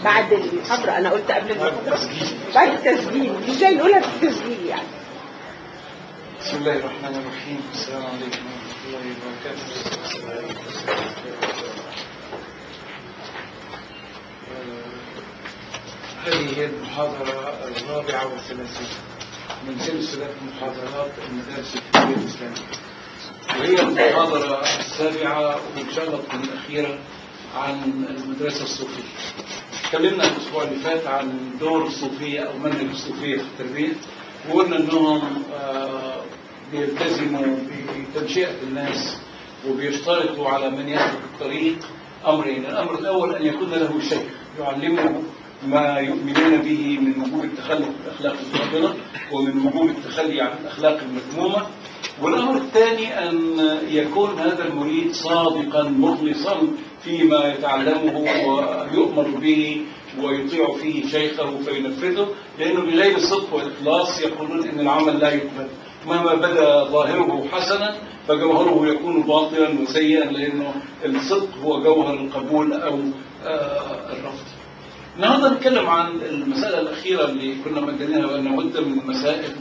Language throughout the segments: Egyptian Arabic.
بعد المحاضرة أنا قلت قبل المحاضرة بعد التسجيل ازاي نقولها في التسجيل يعني بسم الله الرحمن الرحيم السلام عليكم ورحمة الله وبركاته آه، هذه هي المحاضرة الرابعة والثلاثين من سلسلة محاضرات المدارس الفكرية الإسلامية وهي المحاضرة السابعة وإن شاء الله تكون الأخيرة عن المدرسة الصوفية تكلمنا الأسبوع اللي فات عن دور الصوفية أو منهج الصوفية في التربية وقلنا أنهم آه، بيلتزموا بتنشئة الناس وبيشترطوا على من يسلك الطريق أمرين الأمر الأول أن يكون له شيخ يعلمه ما يؤمنون به من وجوب التخلق بالأخلاق الفاضلة ومن وجوب التخلي عن الأخلاق المذمومة والأمر الثاني أن يكون هذا المريد صادقا مخلصا فيما يتعلمه ويؤمر به ويطيع فيه شيخه فينفذه لأنه بغير الصدق والإخلاص يقولون أن العمل لا يقبل مهما بدا ظاهره حسنا فجوهره يكون باطلا وسيئا لأنه الصدق هو جوهر القبول أو آه، الرفض النهارده نتكلم عن المسألة الأخيرة اللي كنا مجانينها وأن بد من مسائل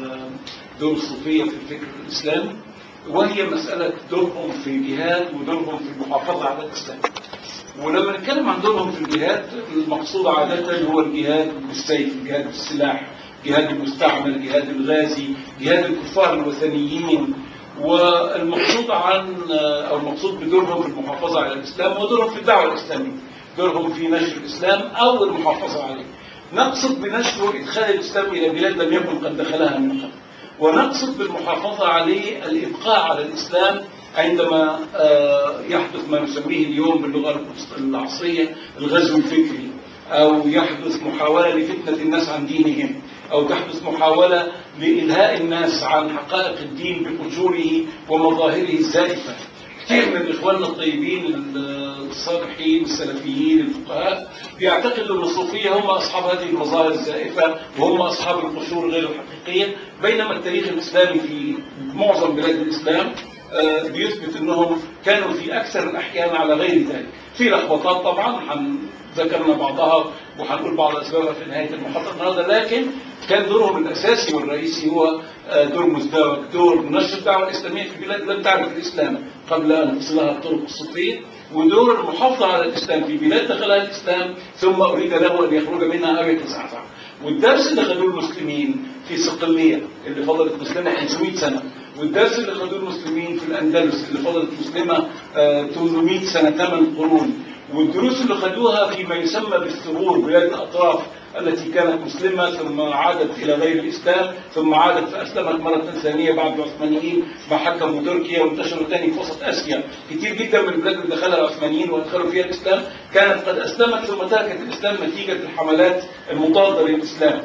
دور الصوفية في الفكر الإسلامي وهي مسألة دورهم في الجهاد ودورهم في المحافظة على الإسلام ولما نتكلم عن دورهم في الجهاد المقصود عادة هو الجهاد بالسيف الجهاد بالسلاح جهاد المستعمر جهاد الغازي جهاد الكفار الوثنيين والمقصود عن أو المقصود بدورهم في المحافظة على الإسلام ودورهم في الدعوة الإسلامية دورهم في نشر الإسلام أو المحافظة عليه نقصد بنشر وإدخال الإسلام إلى بلاد لم يكن قد دخلها من قبل ونقصد بالمحافظة عليه الإبقاء على الإسلام عندما آه، يحدث ما نسميه اليوم باللغة العصرية الغزو الفكري أو يحدث محاولة لفتنة الناس عن دينهم أو تحدث محاولة لإلهاء الناس عن حقائق الدين بقشوره ومظاهره الزائفة كثير من إخواننا الطيبين الصالحين السلفيين الفقهاء بيعتقدوا أن الصوفية هم أصحاب هذه المظاهر الزائفة وهم أصحاب القشور غير الحقيقية بينما التاريخ الإسلامي في معظم بلاد الإسلام آه، بيثبت أنهم كانوا في أكثر الأحيان على غير ذلك في لخبطات طبعا هن- ذكرنا بعضها وهنقول بعض أسبابها في نهاية المحاضرة النهارده لكن كان دورهم الأساسي والرئيسي هو آه، دور مزدوج دور نشر الدعوة الإسلامية في بلاد لم تعرف الإسلام قبل أن تصلها الطرق الصوفية ودور المحافظة على الإسلام في بلاد دخلها الإسلام ثم أريد له أن يخرج منها أو يتزعزع والدرس اللي خدوه المسلمين في صقلية اللي فضلت مسلمة 500 سنة والدرس اللي خدوه المسلمين في الأندلس اللي فضلت مسلمة آه، 800 سنة 8 قرون والدروس اللي خدوها فيما يسمى بالثغور بلاد الأطراف التي كانت مسلمة ثم عادت إلى غير الإسلام ثم عادت فأسلمت مرة ثانية بعد العثمانيين ما حكموا تركيا وانتشروا ثاني في وسط آسيا كثير جدا من البلاد اللي دخلها العثمانيين وادخلوا فيها الإسلام كانت قد أسلمت ثم تركت الإسلام نتيجة الحملات المضادة للإسلام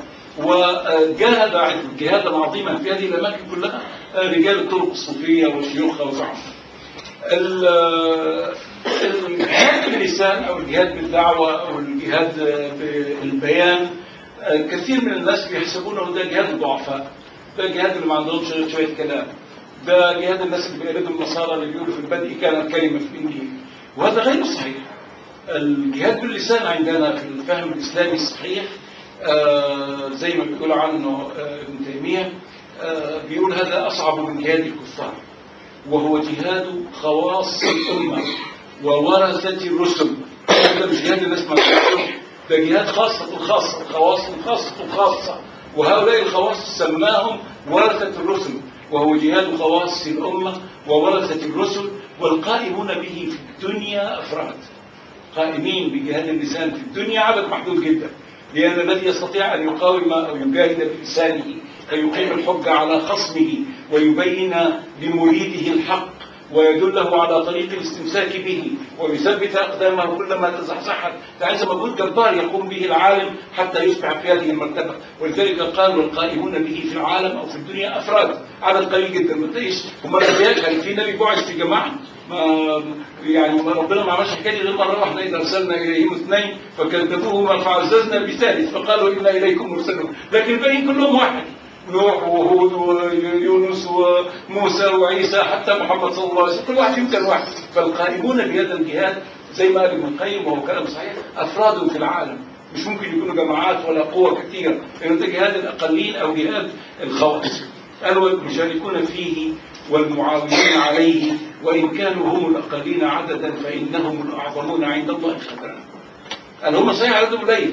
وجاهد جهادا عظيما في هذه الأماكن كلها رجال الطرق الصوفية وشيوخها وزعمها ال- الجهاد باللسان او الجهاد بالدعوه او الجهاد بالبيان كثير من الناس بيحسبونه ده جهاد الضعفاء ده جهاد اللي ما عندهمش شويه كلام ده جهاد الناس اللي بيقلدوا النصارى اللي بيقولوا في البدء كانت كلمه في الانجيل وهذا غير صحيح الجهاد باللسان عندنا في الفهم الاسلامي الصحيح آه، زي ما بيقول عنه آه، ابن تيميه آه، بيقول هذا اصعب من جهاد الكفار وهو جهاد خواص الأمة وورثة الرسل هذا مش جهاد الناس ما تعرفش. ده جهاد خاصة الخاصة خواص خاصة الخاصة وهؤلاء الخواص سماهم ورثة الرسل وهو جهاد خواص الأمة وورثة الرسل والقائمون به في الدنيا أفراد قائمين بجهاد اللسان في الدنيا عدد محدود جدا لأن الذي يستطيع أن يقاوم أو يجاهد بلسانه فيقيم الحجة على خصمه ويبين لمريده الحق ويدله على طريق الاستمساك به ويثبت أقدامه كلما تزحزحت ده عايز مجهود جبار يقوم به العالم حتى يصبح في هذه المرتبة ولذلك قال والقائمون به في العالم أو في الدنيا أفراد عدد قليل جدا ما تلاقيش هم الأنبياء كان في نبي بعث في جماعة ما يعني ما ربنا ما عملش حكايه غير مره واحده اذا ارسلنا اليهم اثنين فكذبوهما فعززنا بثالث فقالوا انا اليكم مرسلون لكن الباقيين كلهم واحد نوح وهود ويونس وموسى وعيسى حتى محمد صلى الله عليه وسلم كل واحد فيهم كان واحد فالقائمون بهذا الجهاد زي ما قال ابن القيم وهو كلام صحيح افراد في العالم مش ممكن يكونوا جماعات ولا قوة كثيرة لأنه ده جهاد الأقلين أو جهاد الخواص قالوا المشاركون فيه والمعاونون عليه وإن كانوا هم الأقلين عددا فإنهم الأعظمون عند الله قدرا قال هم صحيح عددهم قليل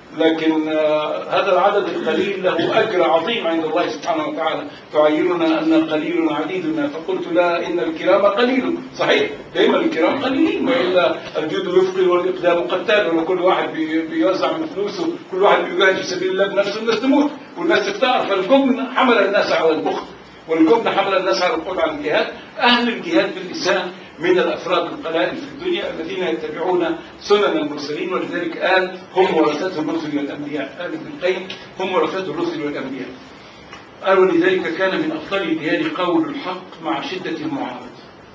لكن آه، هذا العدد القليل له أجر عظيم عند الله سبحانه وتعالى تعيرنا أن قليل عديدنا فقلت لا إن الكرام قليل صحيح دائما الكرام قليلين وإلا الجود يفقي والإقدام قتال ولا كل واحد بي- بيوزع من فلوسه كل واحد بيجاهد في سبيل الله بنفسه الناس تموت والناس تختار فالجبن حمل الناس على البخل والجبن حمل الناس على القول عن الجهاد أهل الجهاد باللسان من الأفراد القلائل في الدنيا الذين يتبعون سنن المرسلين ولذلك قال هم ورثته الرسل والأنبياء قال ابن القيم هم ورثته الرسل والأنبياء قال ولذلك كان من أفضل الجهاد قول الحق مع شدة المعارضة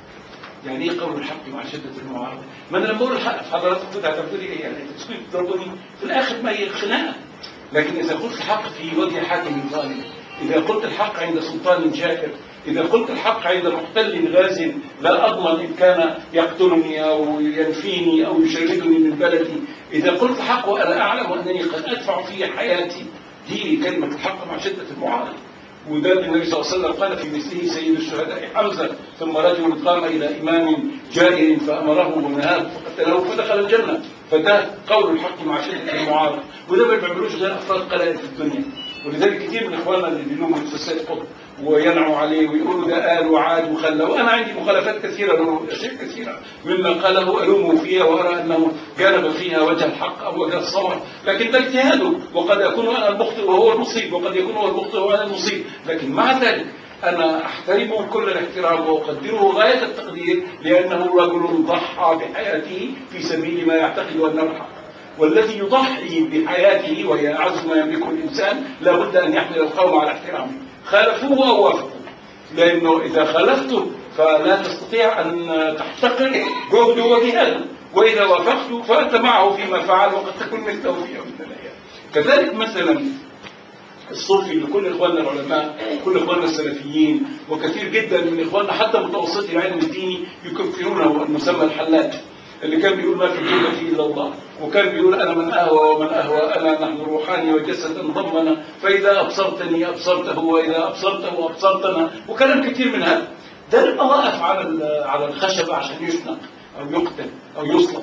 يعني ايه قول الحق مع شدة المعارضة؟ ما انا لما اقول الحق حضرتك كنت هتقولي ايه يعني تسكت تضربني في الاخر ما هي خناقه لكن اذا قلت الحق في وجه حاكم ظالم اذا قلت الحق عند سلطان جائر اذا قلت الحق عند محتل غاز لا اضمن ان كان يقتلني او ينفيني او يشردني من بلدي اذا قلت الحق وانا اعلم انني قد ادفع في حياتي دي كلمه الحق مع شده المعارضه وده اللي النبي صلى الله عليه وسلم قال في مثله سيد الشهداء حمزة ثم رجل قام إلى إمام جائر فأمره ونهاه فقتله فدخل الجنة فده قول الحق مع شدة المعارضة وده ما بيعملوش غير أفراد قلائل في الدنيا ولذلك كثير من إخواننا اللي بيلوموا السيد قطب وينعوا عليه ويقولوا ده قال وعاد وخلى وأنا عندي مخالفات كثيرة له أشياء كثيرة مما قاله ألومه فيها وأرى أنه جانب فيها وجه الحق أو وجه الصواب لكن ده اجتهاده وقد أكون أنا المخطئ وهو المصيب وقد يكون هو المخطئ وأنا المصيب لكن مع ذلك أنا أحترمه كل الاحترام وأقدره غاية التقدير لأنه رجل ضحى بحياته في سبيل ما يعتقد أنه الحق والذي يضحي بحياته وهي أعز ما يملكه الإنسان لابد أن يحمل القوم على احترامه خالفوه أو وافقوا لأنه إذا خالفته فلا تستطيع أن تحتقر جهده وجهاده وإذا وافقته فأنت معه فيما فعل وقد تكون مثله في يوم من الأيام كذلك مثلا الصوفي لكل اخواننا العلماء كل اخواننا السلفيين وكثير جدا من اخواننا حتى متوسطي العلم الديني يكفرونه المسمى الحلاج اللي كان بيقول ما في الجنة إلا الله وكان بيقول أنا من أهوى ومن أهوى أنا نحن روحاني وجسد ضمنا فإذا أبصرتني أبصرته وإذا أبصرته أبصرتنا وكلام كثير من هذا ده لما وقف على ال- على الخشبة عشان يشنق أو يقتل أو يصلب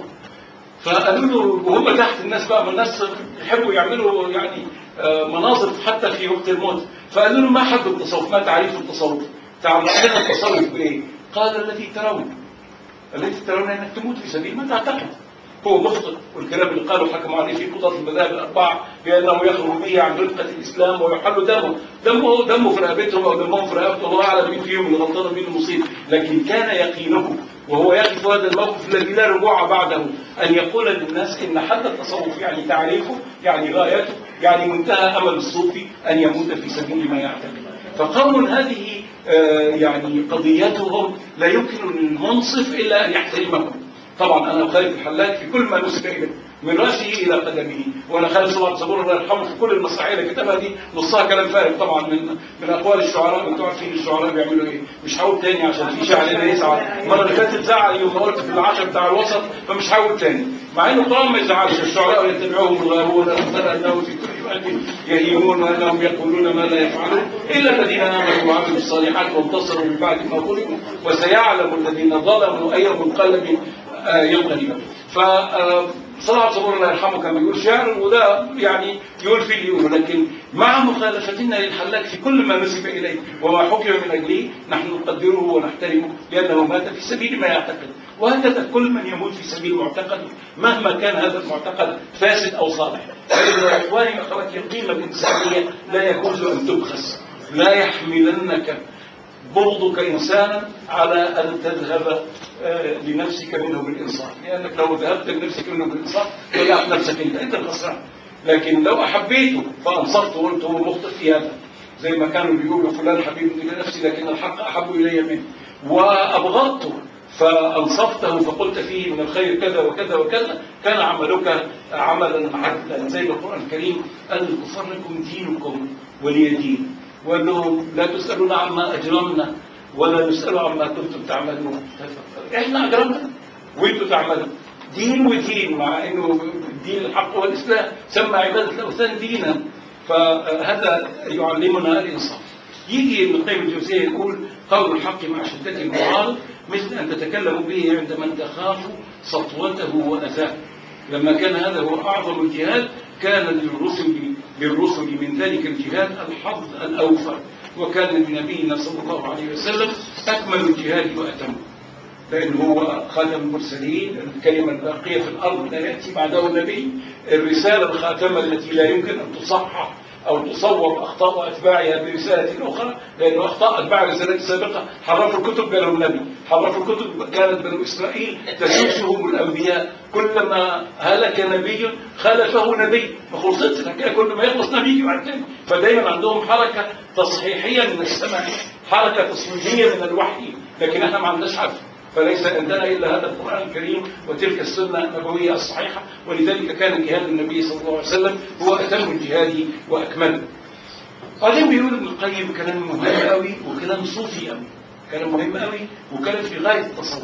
فقالوا له وهم تحت الناس بقى ما الناس يحبوا يعملوا يعني آه، مناظر حتى في وقت الموت فقالوا له ما حد التصوف ما تعريف التصوف تعرف لنا التصوف بايه قال الذي ترون التي ترون انك تموت في سبيل ما تعتقد هو مخطئ والكلام اللي قاله حكم عليه في قضاة المذاهب الأربعة بأنه يخرج به عن رفقة الإسلام ويحل دمه دمه دمه في رقبتهم أو دمهم في رقبته الله أعلم مين فيهم الغلطان ومين المصيب لكن كان يقينه وهو يقف هذا الموقف الذي لا رجوع بعده أن يقول للناس إن حد التصوف يعني تعريفه يعني غايته يعني منتهى أمل الصوفي أن يموت في سبيل ما يعتقد فقوم هذه آه، يعني قضيتهم لا يمكن للمنصف إلا أن يحترمهم طبعا أنا خالد الحلاج في كل ما نسب إليه من رأسه إلى قدمه وأنا خالد صبحي صبور الله يرحمه في كل المسرحية اللي كتبها دي نصها كلام فارغ طبعا من من أقوال الشعراء أنتوا عارفين الشعراء بيعملوا إيه مش هقول تاني عشان في شاعر هنا يزعل المرة اللي فاتت زعل يوم ما قلت في العشر بتاع الوسط فمش هقول تاني مع إنه طبعا ما يزعلش الشعراء يتبعهم الغاوون ألم ترى أنه في كل واد يهيمون وأنهم يقولون ما لا يفعلون إلا الذين آمنوا وعملوا الصالحات وانتصروا من بعد ما ظلموا وسيعلم الذين ظلموا أي منقلب آه، ينقلب ف آه، صلاح صبور الله يرحمه كان بيقول شعر وده يعني يقول فيه اللي يقوله لكن مع مخالفتنا للحلاج في كل ما نسب اليه وما حكم من اجله نحن نقدره ونحترمه لانه مات في سبيل ما يعتقد وهكذا كل من يموت في سبيل معتقد مهما كان هذا المعتقد فاسد او صالح فإذا يا اخواني واخواتي القيمه الانسانيه لا يجوز ان تبخس لا يحملنك بغضك إنسانا على أن تذهب آه، لنفسك منه بالإنصاف لأنك لو ذهبت لنفسك منه بالإنصاف ضيعت نفسك أنت أنت الخسران لكن لو أحبيته فأنصفته وقلت هو مخطئ في هذا زي ما كانوا بيقولوا فلان حبيب إلى نفسي لكن الحق أحب إلي منه وأبغضته فأنصفته فقلت فيه من الخير كذا وكذا وكذا كان عملك عملا عدلا زي ما القرآن الكريم قال الكفار لكم دينكم ولي دين وقال لهم لا تسألون عما أجرمنا ولا نسأل عما كنتم تعملون احنا أجرمنا وانتم تعملون دين ودين مع انه الدين الحق هو الاسلام سمى عباده الاوثان دينا فهذا يعلمنا الانصاف يجي ابن القيم الجوزيه يقول قول الحق مع شده المعارض مثل ان تتكلم به عند من تخاف سطوته واذاه لما كان هذا هو اعظم الجهاد كان للرسل للرسل من ذلك الجهاد الحظ الاوفر وكان لنبينا صلى الله عليه وسلم اكمل الجهاد واتمه لأنه هو خاتم المرسلين الكلمة الباقية في الأرض لا يأتي بعده نبي الرسالة الخاتمة التي لا يمكن أن تصحح أو تصوب أخطاء أتباعها برسالة أخرى لأن أخطاء أتباع الرسالات السابقة حرفوا الكتب قالوا النبي حرفوا الكتب كانت بنو إسرائيل تسوسهم الأنبياء كلما هلك نبي خالفه نبي ما خلصتش الحكاية كل ما يخلص نبي يجي بعد تاني فدايما عندهم حركة تصحيحية من السمع حركة تصويرية من الوحي لكن احنا ما عندناش عارف فليس عندنا إلا هذا القرآن الكريم وتلك السنة النبوية الصحيحة ولذلك كان جهاد النبي صلى الله عليه وسلم هو أتم الجهاد وأكمله بعدين بيقول ابن القيم كلام مهم قوي وكلام صوفي قوي كلام مهم قوي وكلام في غاية التصوف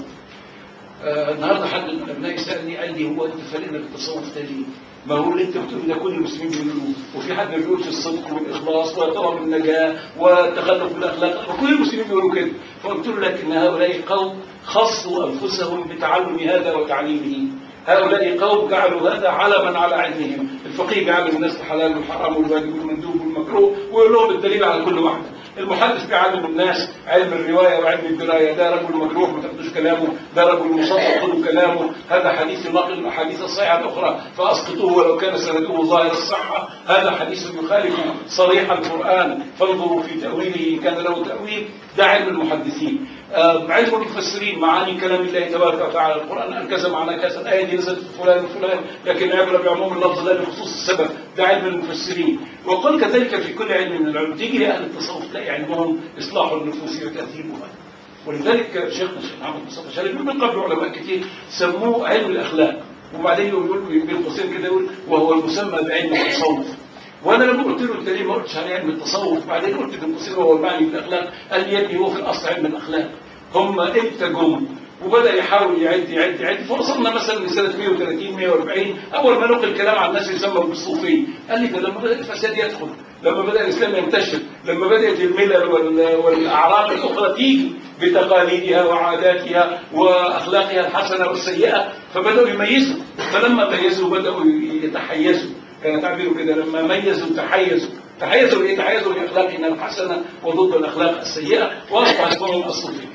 آه النهارده حد من ابنائي سالني قال لي هو انت فارقنا بالتصوف ده ليه؟ ما هو اللي انت بتقول ده كل المسلمين بيقولوه وفي حد ما بيقولش الصدق والاخلاص وطلب النجاه والتخلف بالاخلاق وكل المسلمين بيقولوا كده فقلت له لكن هؤلاء قوم خصوا انفسهم بتعلم هذا وتعليمه هؤلاء قوم جعلوا هذا علما على علمهم الفقيه بيعلم الناس الحلال والحرام والواجب والمندوب والمكروه ويقول لهم الدليل على كل واحده المحدث بيعلم الناس علم الروايه وعلم الدرايه ده رجل مجروح ما تاخدوش كلامه ده رجل مصدق خدوا كلامه هذا حديث يناقض الاحاديث الصحيحه الاخرى فاسقطوه ولو كان سنده ظاهر الصحه هذا حديث يخالف صريح القران فانظروا في تاويله ان كان له تاويل ده علم المحدثين آه علم المفسرين معاني كلام الله تبارك وتعالى القران قال كذا معنى كذا الايه دي نزلت في فلان وفلان لكن عبره بعموم اللفظ لا بخصوص السبب ده علم المفسرين وقل كذلك في كل علم من العلوم تيجي لاهل التصوف تلاقي علمهم اصلاح النفوس وتاثيرها ولذلك شيخنا الشيخ محمد مصطفى شريف من قبل علماء كتير سموه علم الاخلاق وبعدين يقول بين قوسين كده يقول وهو المسمى بعلم التصوف وانا لما قلت له انت ليه ما قلتش على علم التصوف بعدين قلت بين قوسين هو المعني بالاخلاق قال لي يا ابني هو في الاصل علم الاخلاق هم امتى جم وبدا يحاول يعد يعد يعد فوصلنا مثلا لسنه 130 140 اول ما نقل الكلام عن الناس يسمى بالصوفيه قال لي ده لما بدا الفساد يدخل لما بدا الاسلام ينتشر لما بدات الملل والاعراق الاخرى تيجي بتقاليدها وعاداتها واخلاقها الحسنه والسيئه فبداوا يميزوا فلما ميزوا بداوا يتحيزوا كان تعبيره كده لما ميزوا تحيزوا تحيزوا ايه تحيزوا لاخلاقنا الحسنه وضد الاخلاق السيئه واصبح اسمهم الصوفيه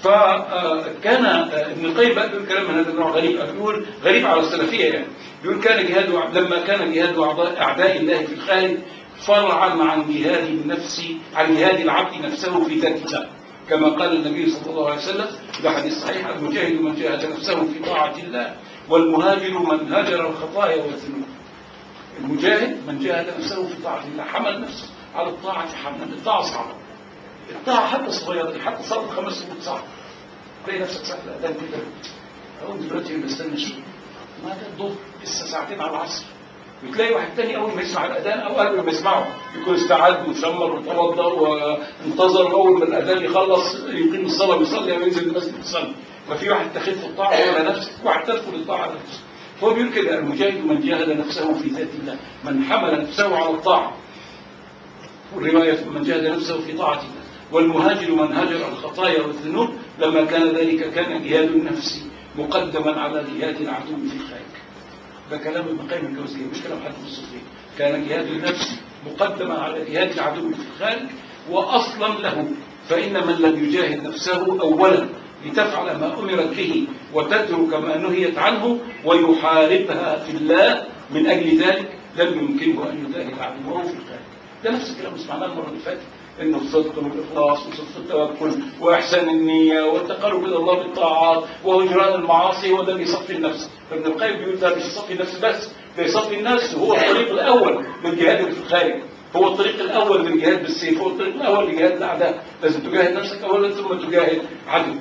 فكان ابن القيم بقى بيقول كلام من هذا النوع غريب بيقول غريب على السلفيه يعني بيقول كان جهاد لما كان جهاد اعداء الله في الخارج فرعا عن جهاد النفس عن جهاد العبد نفسه في ذات الله كما قال النبي صلى الله عليه وسلم في حديث صحيح المجاهد من جاهد نفسه في طاعه الله والمهاجر من هاجر الخطايا والذنوب المجاهد من جاهد نفسه في طاعه الله حمل نفسه على الطاعه حملا الطاعه صعبه الطاعه حتى صغيره دي حتى صلاه خمس سنين صعبه تلاقي نفسك ساعه الاذان كده اقول دلوقتي بستنى شيء ما ده الظهر لسه ساعتين على العصر وتلاقي واحد تاني اول ما يسمع الاذان او قبل ما يسمعه يكون استعد وشمر وتوضا وانتظر اول ما الاذان يخلص يقيم الصلاه ويصلي وينزل المسجد يصلي ففي واحد تخف الطاعه ولا نفسه واحد تدخل الطاعه نفسه هو بيقول كده المجاهد من جاهد نفسه في ذات الله من حمل نفسه على الطاعه والروايه من جاهد نفسه في طاعه الله والمهاجر من هاجر الخطايا والذنوب لما كان ذلك كان جهاد النفس مقدما على جهاد العدو في الخارج ده كلام ابن القيم الجوزية مش كلام حد في الصوفية كان جهاد النفس مقدما على جهاد العدو في الخارج وأصلا له فإن من لم يجاهد نفسه أولا لتفعل ما أمرت به وتترك ما نهيت عنه ويحاربها في الله من أجل ذلك لم يمكنه أن يجاهد عدوه في الخارج ده نفس الكلام اللي سمعناه المرة اللي فاتت انه الصدق والاخلاص وصدق التوكل واحسان النيه والتقرب الى الله بالطاعات وهجران المعاصي هو ده اللي يصفي النفس فابن القيم بيقول ده مش يصفي النفس بس ده يصفي النفس هو الطريق الاول للجهاد في الخارج هو الطريق الاول للجهاد بالسيف هو الطريق الاول لجهاد الاعداء لازم تجاهد نفسك اولا ثم تجاهد عدوك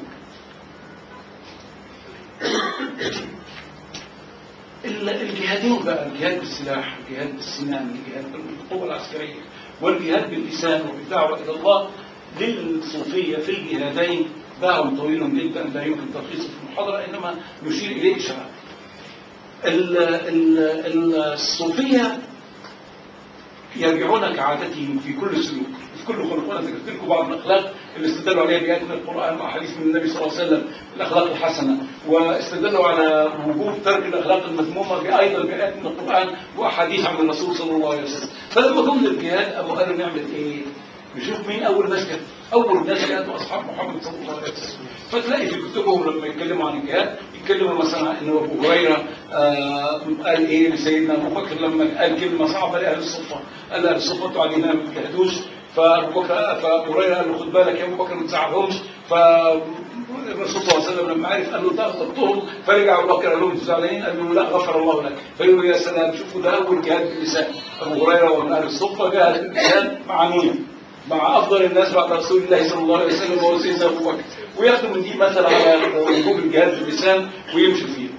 الجهادين بقى الجهاد بالسلاح الجهاد بالسنان الجهاد بالقوة العسكرية والجهاد باللسان وبالدعوة إلى الله للصوفية في الجهادين باع طويل جدا لا يمكن تلخيصه في المحاضرة إنما نشير إليه إشارة ال- ال- الصوفية يرجعون كعادتهم في كل سلوك في كل خلق وانا ذكرت لكم بعض الاخلاق اللي استدلوا عليها بايات من القران واحاديث من النبي صلى الله عليه وسلم الاخلاق الحسنه واستدلوا على وجوب ترك الاخلاق المذمومه ايضا بايات من القران واحاديث عن الرسول صلى الله عليه وسلم فلما جم للجهاد ابو قالوا نعمل ايه؟ نشوف مين اول ناس كانت اول ناس كانوا اصحاب محمد صلى الله عليه وسلم فتلاقي في كتبهم لما يتكلموا عن الجهاد يتكلموا مثلا عن ان ابو هريره آه قال ايه لسيدنا ابو بكر لما قال كلمه صعبه لاهل الصفه قال لاهل الصفه انتوا قاعدين ما بتجاهدوش فابو بكر فابو هريره قال له خد بالك يا ابو بكر ما تزعلهمش فالرسول صلى الله عليه وسلم لما عرف قال له تغضبتهم فرجع ابو بكر قال لهم انتوا زعلانين قال له لا غفر الله لك فقالوا يا سلام شوفوا ده اول جهاد باللسان ابو هريره ومن اهل الصفه جاهد باللسان مع مين؟ مع افضل الناس بعد رسول الله صلى الله عليه وسلم وهو سيدنا ابو بكر وياخدوا من دي مثل على وجوب الجهاد باللسان ويمشوا فيه.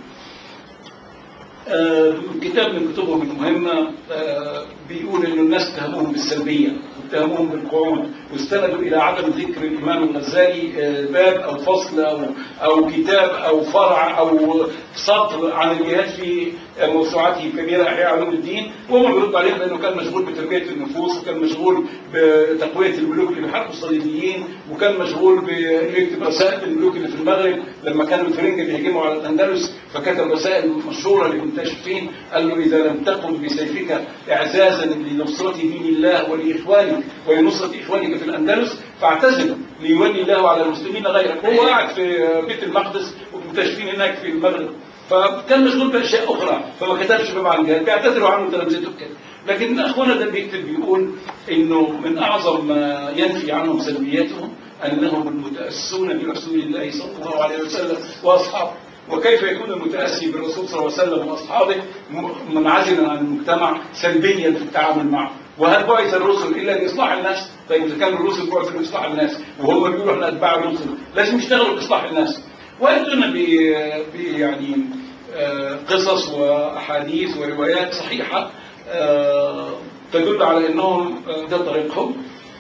آه، كتاب من كتبهم المهمة آه، بيقول إن الناس اتهموهم بالسلبية واتهموهم بالقعود واستندوا إلى عدم ذكر الإمام الغزالي آه، باب أو فصل أو أو كتاب أو فرع أو سطر عن الجهاد في موسوعته الكبيرة إحياء علوم الدين وهم بيردوا عليهم لأنه كان مشغول بتربية النفوس وكان مشغول بتقوية الملوك اللي بيحاربوا الصليبيين وكان مشغول بيكتب رسائل الملوك اللي في المغرب لما كانوا الفرنجة بيهجموا على الأندلس فكتب رسائل مشهورة للمنتشفين قال له إذا لم تقم بسيفك إعزازا لنصرة دين الله ولإخوانك ولنصرة إخوانك في الأندلس فاعتزل ليولي الله على المسلمين غيرك هو قاعد في بيت المقدس ومنتشفين هناك في المغرب فكان مشغول باشياء اخرى فما كتبش باب عن الجهاد بيعتذروا عنه تلامذته كده لكن اخونا ده بيكتب بيقول انه من اعظم ما ينفي عنهم سلبياتهم انهم المتاسون برسول الله صلى الله عليه وسلم واصحابه وكيف يكون المتاسي بالرسول صلى الله عليه وسلم واصحابه م- منعزلا عن المجتمع سلبيا في التعامل معه وهل بعث الرسل الا لاصلاح الناس؟ طيب اذا كان الرسل بعثوا لاصلاح الناس وهم بيقولوا احنا اتباع الرسل لازم يشتغلوا باصلاح الناس ويأتون ب ب- يعني آه، قصص واحاديث وروايات صحيحه آه، تدل على انهم آه، ده طريقهم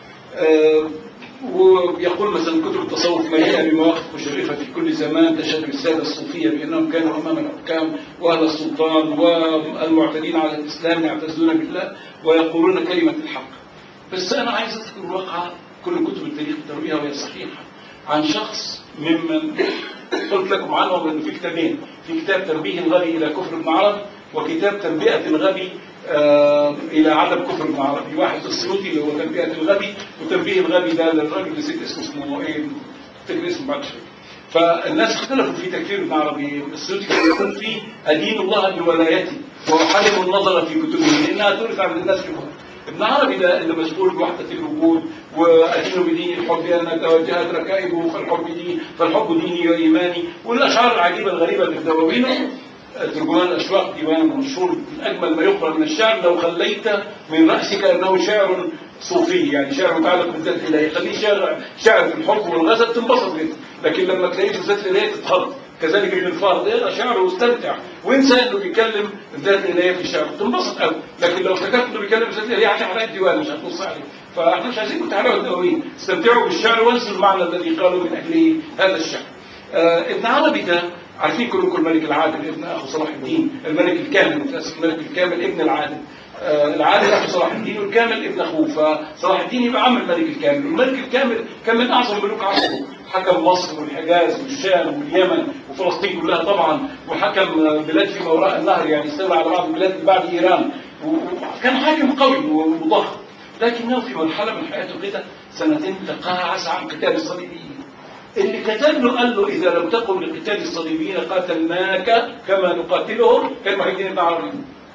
آه، ويقول مثلا كتب التصوف مليئه بمواقف مشرفه في كل زمان تشهد الساده الصوفيه بانهم كانوا امام الحكام واهل السلطان والمعتدين على الاسلام يعتزون بالله ويقولون كلمه الحق. بس انا عايز اذكر واقعه كل كتب التاريخ بترويها وهي صحيحه عن شخص ممن قلت لكم عنهم انه في كتابين في كتاب تنبيه الغبي الى كفر ابن عربي وكتاب تنبئه الغبي آه الى عدم كفر ابن عربي واحد السيوطي اللي هو تنبئه الغبي وتنبيه الغبي ده للراجل نسيت اسمه اسمه ايه افتكر اسمه بعد شويه فالناس اختلفوا في تكفير ابن عربي السيوطي كان يقول فيه ادين الله بولايته وحلم النظر في كتبه لانها تورث عند الناس كفر ابن عربي ده اللي مشغول بوحدة الوجود وأدين بدين الحب أن توجهت ركائبه فالحب دين فالحب ديني وإيماني والأشعار العجيبة الغريبة اللي في دواوينه ترجمان الأشواق ديوان مشهور من أجمل ما يقرأ من الشعر لو خليت من رأسك أنه شعر صوفي يعني شعر متعلق بالذات الإلهية خليه شعر شعر في الحب والغزل تنبسط منه لكن لما تلاقيه في الذات الإلهية تتخض كذلك ابن الفارض يقرا شعره واستمتع وانسى انه بيتكلم الذات الالهيه في الشعر تنبسط قوي لكن لو افتكرت انه بيتكلم الذات الالهيه هتحرق الديوان مش هتبص عليه فاحنا مش عايزينكم تعالوا الدواوين استمتعوا بالشعر وانسوا المعنى الذي قالوا من اجله هذا الشعر آه ابن عربي ده عارفين كلكم الملك العادل ابن اخو صلاح الدين الملك الكامل متاسف الملك الكامل ابن العادل آه العادل اخو صلاح الدين والكامل ابن اخوه فصلاح الدين يبقى عم الملك الكامل الملك الكامل كان من اعظم ملوك عصره حكم مصر والحجاز والشام واليمن وفلسطين كلها طبعا وحكم بلاد في وراء النهر يعني استولى على بعض البلاد اللي بعد ايران وكان حاكم قوي وضخم لكنه في مرحله من حياته كده سنتين تقاعس عن قتال الصليبيين اللي كتب له قال له اذا لم تقم لقتال الصليبيين قاتلناك كما نقاتلهم كان محي الدين بن عربي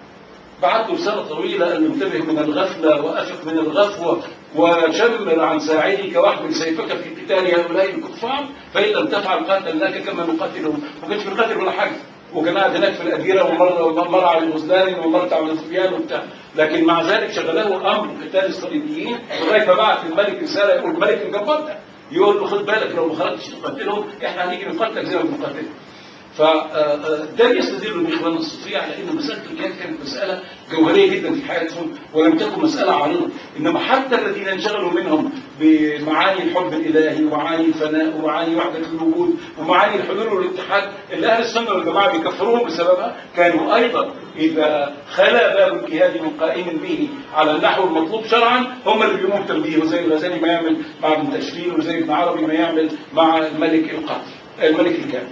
بعد سنة طويلة أن انتبه من الغفلة وأفق من الغفوة وشمر عن ساعدك واحمل سيفك في قتال هؤلاء الكفار فإن لم تفعل قاتلناك كما نقاتلهم ما كانش بيقاتل ولا حاجة وكان قاعد هناك في الأديرة ومر مر على الغزلان ومرت على الصبيان وبتاع لكن مع ذلك شغله أمر قتال الصليبيين لغاية ما بعت الملك رسالة يقول الملك الجبار ده يقول له خد بالك لو ما خرجتش تقاتلهم احنا هنيجي نقاتلك زي ما بنقاتلهم فده بيستدل باخوان الصوفيه على ان مساله الجهاد كانت مساله جوهريه جدا في حياتهم ولم تكن مساله عارضه انما حتى الذين انشغلوا منهم بمعاني الحب الالهي ومعاني الفناء ومعاني وحده الوجود ومعاني الحلول والاتحاد اللي اهل السنه والجماعه بيكفروهم بسببها كانوا ايضا اذا خلا باب الجهاد من قائم به على النحو المطلوب شرعا هم اللي بيقوموا بتنبيهه زي الغزالي ما يعمل مع ابن تشفين وزي ابن عربي ما يعمل مع الملك القاتل الملك الكامل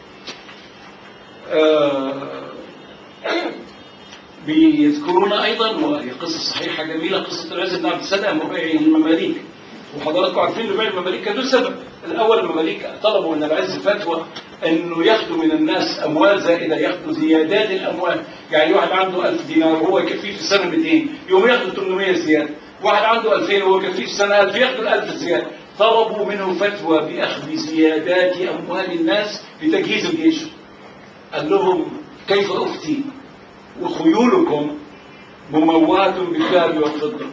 آه، بيذكرون ايضا وهي قصه صحيحه جميله قصه العز بن عبد السلام وبيع المماليك وحضراتكم عارفين ان بيع المماليك كان له سبب الاول المماليك طلبوا من العز فتوى انه ياخدوا من الناس اموال زائده ياخدوا زيادات الاموال يعني واحد عنده 1000 دينار وهو يكفيه في السنه 200 يقوم ياخدوا 800 زياده واحد عنده 2000 وهو يكفيه في السنه 1000 ياخدوا ال 1000 زياده طلبوا منه فتوى باخذ زيادات اموال الناس لتجهيز الجيش قال لهم كيف أفتي وخيولكم مموهة بالذهب والفضة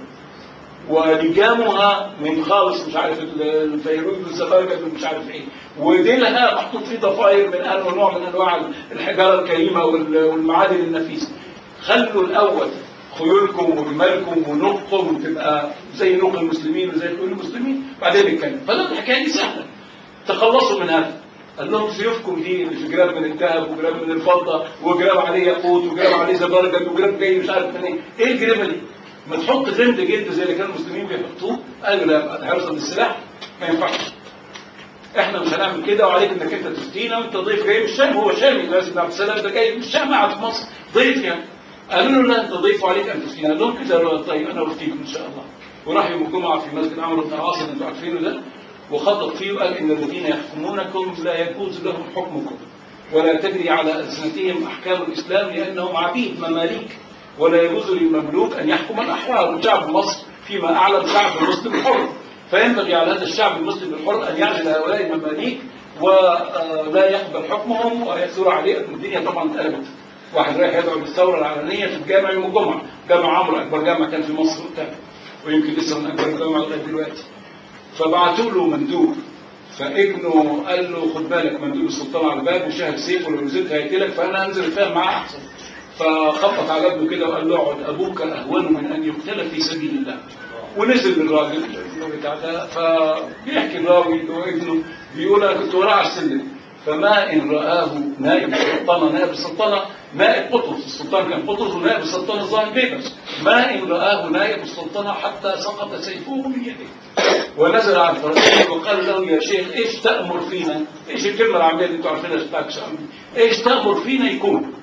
ولجامها من خالص مش عارف الفيروز والزبرجد ومش عارف ايه وديلها محطوط فيه ضفاير من انواع نوع من انواع الحجاره الكريمه وال- والمعادن النفيسه خلوا الاول خيولكم وجمالكم ونقكم تبقى زي نق المسلمين وزي خيول المسلمين بعدين نتكلم فلا الحكايه دي سهله تخلصوا من هذا قال لهم سيوفكم دي اللي في جراب من الذهب وجراب من الفضه وجراب عليه ياقوت وجراب عليه زبرجد وجراب جاي مش عارف من ايه ايه الجريمه دي؟ ما تحط غند جلد زي اللي كان المسلمين بيحطوه قالوا لا ده حرصا بالسلاح ما ينفعش احنا مش هنعمل كده وعليك انك انت تفتينا وانت ضيف جاي من الشام هو شامي لازم بن عبد السلام ده جاي من الشام قاعد في مصر ضيف يعني قالوا له لا انت ضيف وعليك ان تفتينا قال لهم كده قالوا طيب انا افتيكم ان شاء الله وراح يوم الجمعه في مسجد عمرو بن العاص اللي انتوا عارفينه ده وخطب فيه وقال ان الذين يحكمونكم لا يجوز لهم حكمكم ولا تجري على ألسنتهم أحكام الإسلام لأنهم عبيد مماليك ولا يجوز للمملوك أن يحكم الأحرار وشعب مصر فيما أعلم شعب مسلم حر فينبغي على هذا الشعب المسلم الحر أن يعزل هؤلاء المماليك ولا يقبل حكمهم ويثور عليه الدنيا طبعا اتقلبت واحد رايح يدعو بالثورة العلنية في الجامع يوم الجمعة جامع عمرو أكبر جامع كان في مصر وقتها ويمكن لسه من أكبر الجامع لغاية دلوقتي فبعتوا له مندوب فابنه قال له خد بالك مندوب السلطان على الباب وشاهد سيف ولو نزلت هيقتلك فانا انزل اتفاهم معاه احسن فخبط على ابنه كده وقال له اقعد ابوك اهون من ان يقتل في سبيل الله ونزل الراجل ابنه بتاع ده فبيحكي الراوي اللي هو ابنه بيقول انا كنت وراه على السلم فما ان رآه نائب السلطنه نائب السلطنه نائب قطز السلطان كان قطز ونائب السلطنه الظاهر بيبرس ما ان رآه نائب السلطنه حتى سقط سيفه من يده ونزل على الفرس وقال له يا شيخ ايش تأمر فينا ايش الكلمة العامية اللي انتوا عارفينها بتاعت شعبي ايش تأمر فينا يكون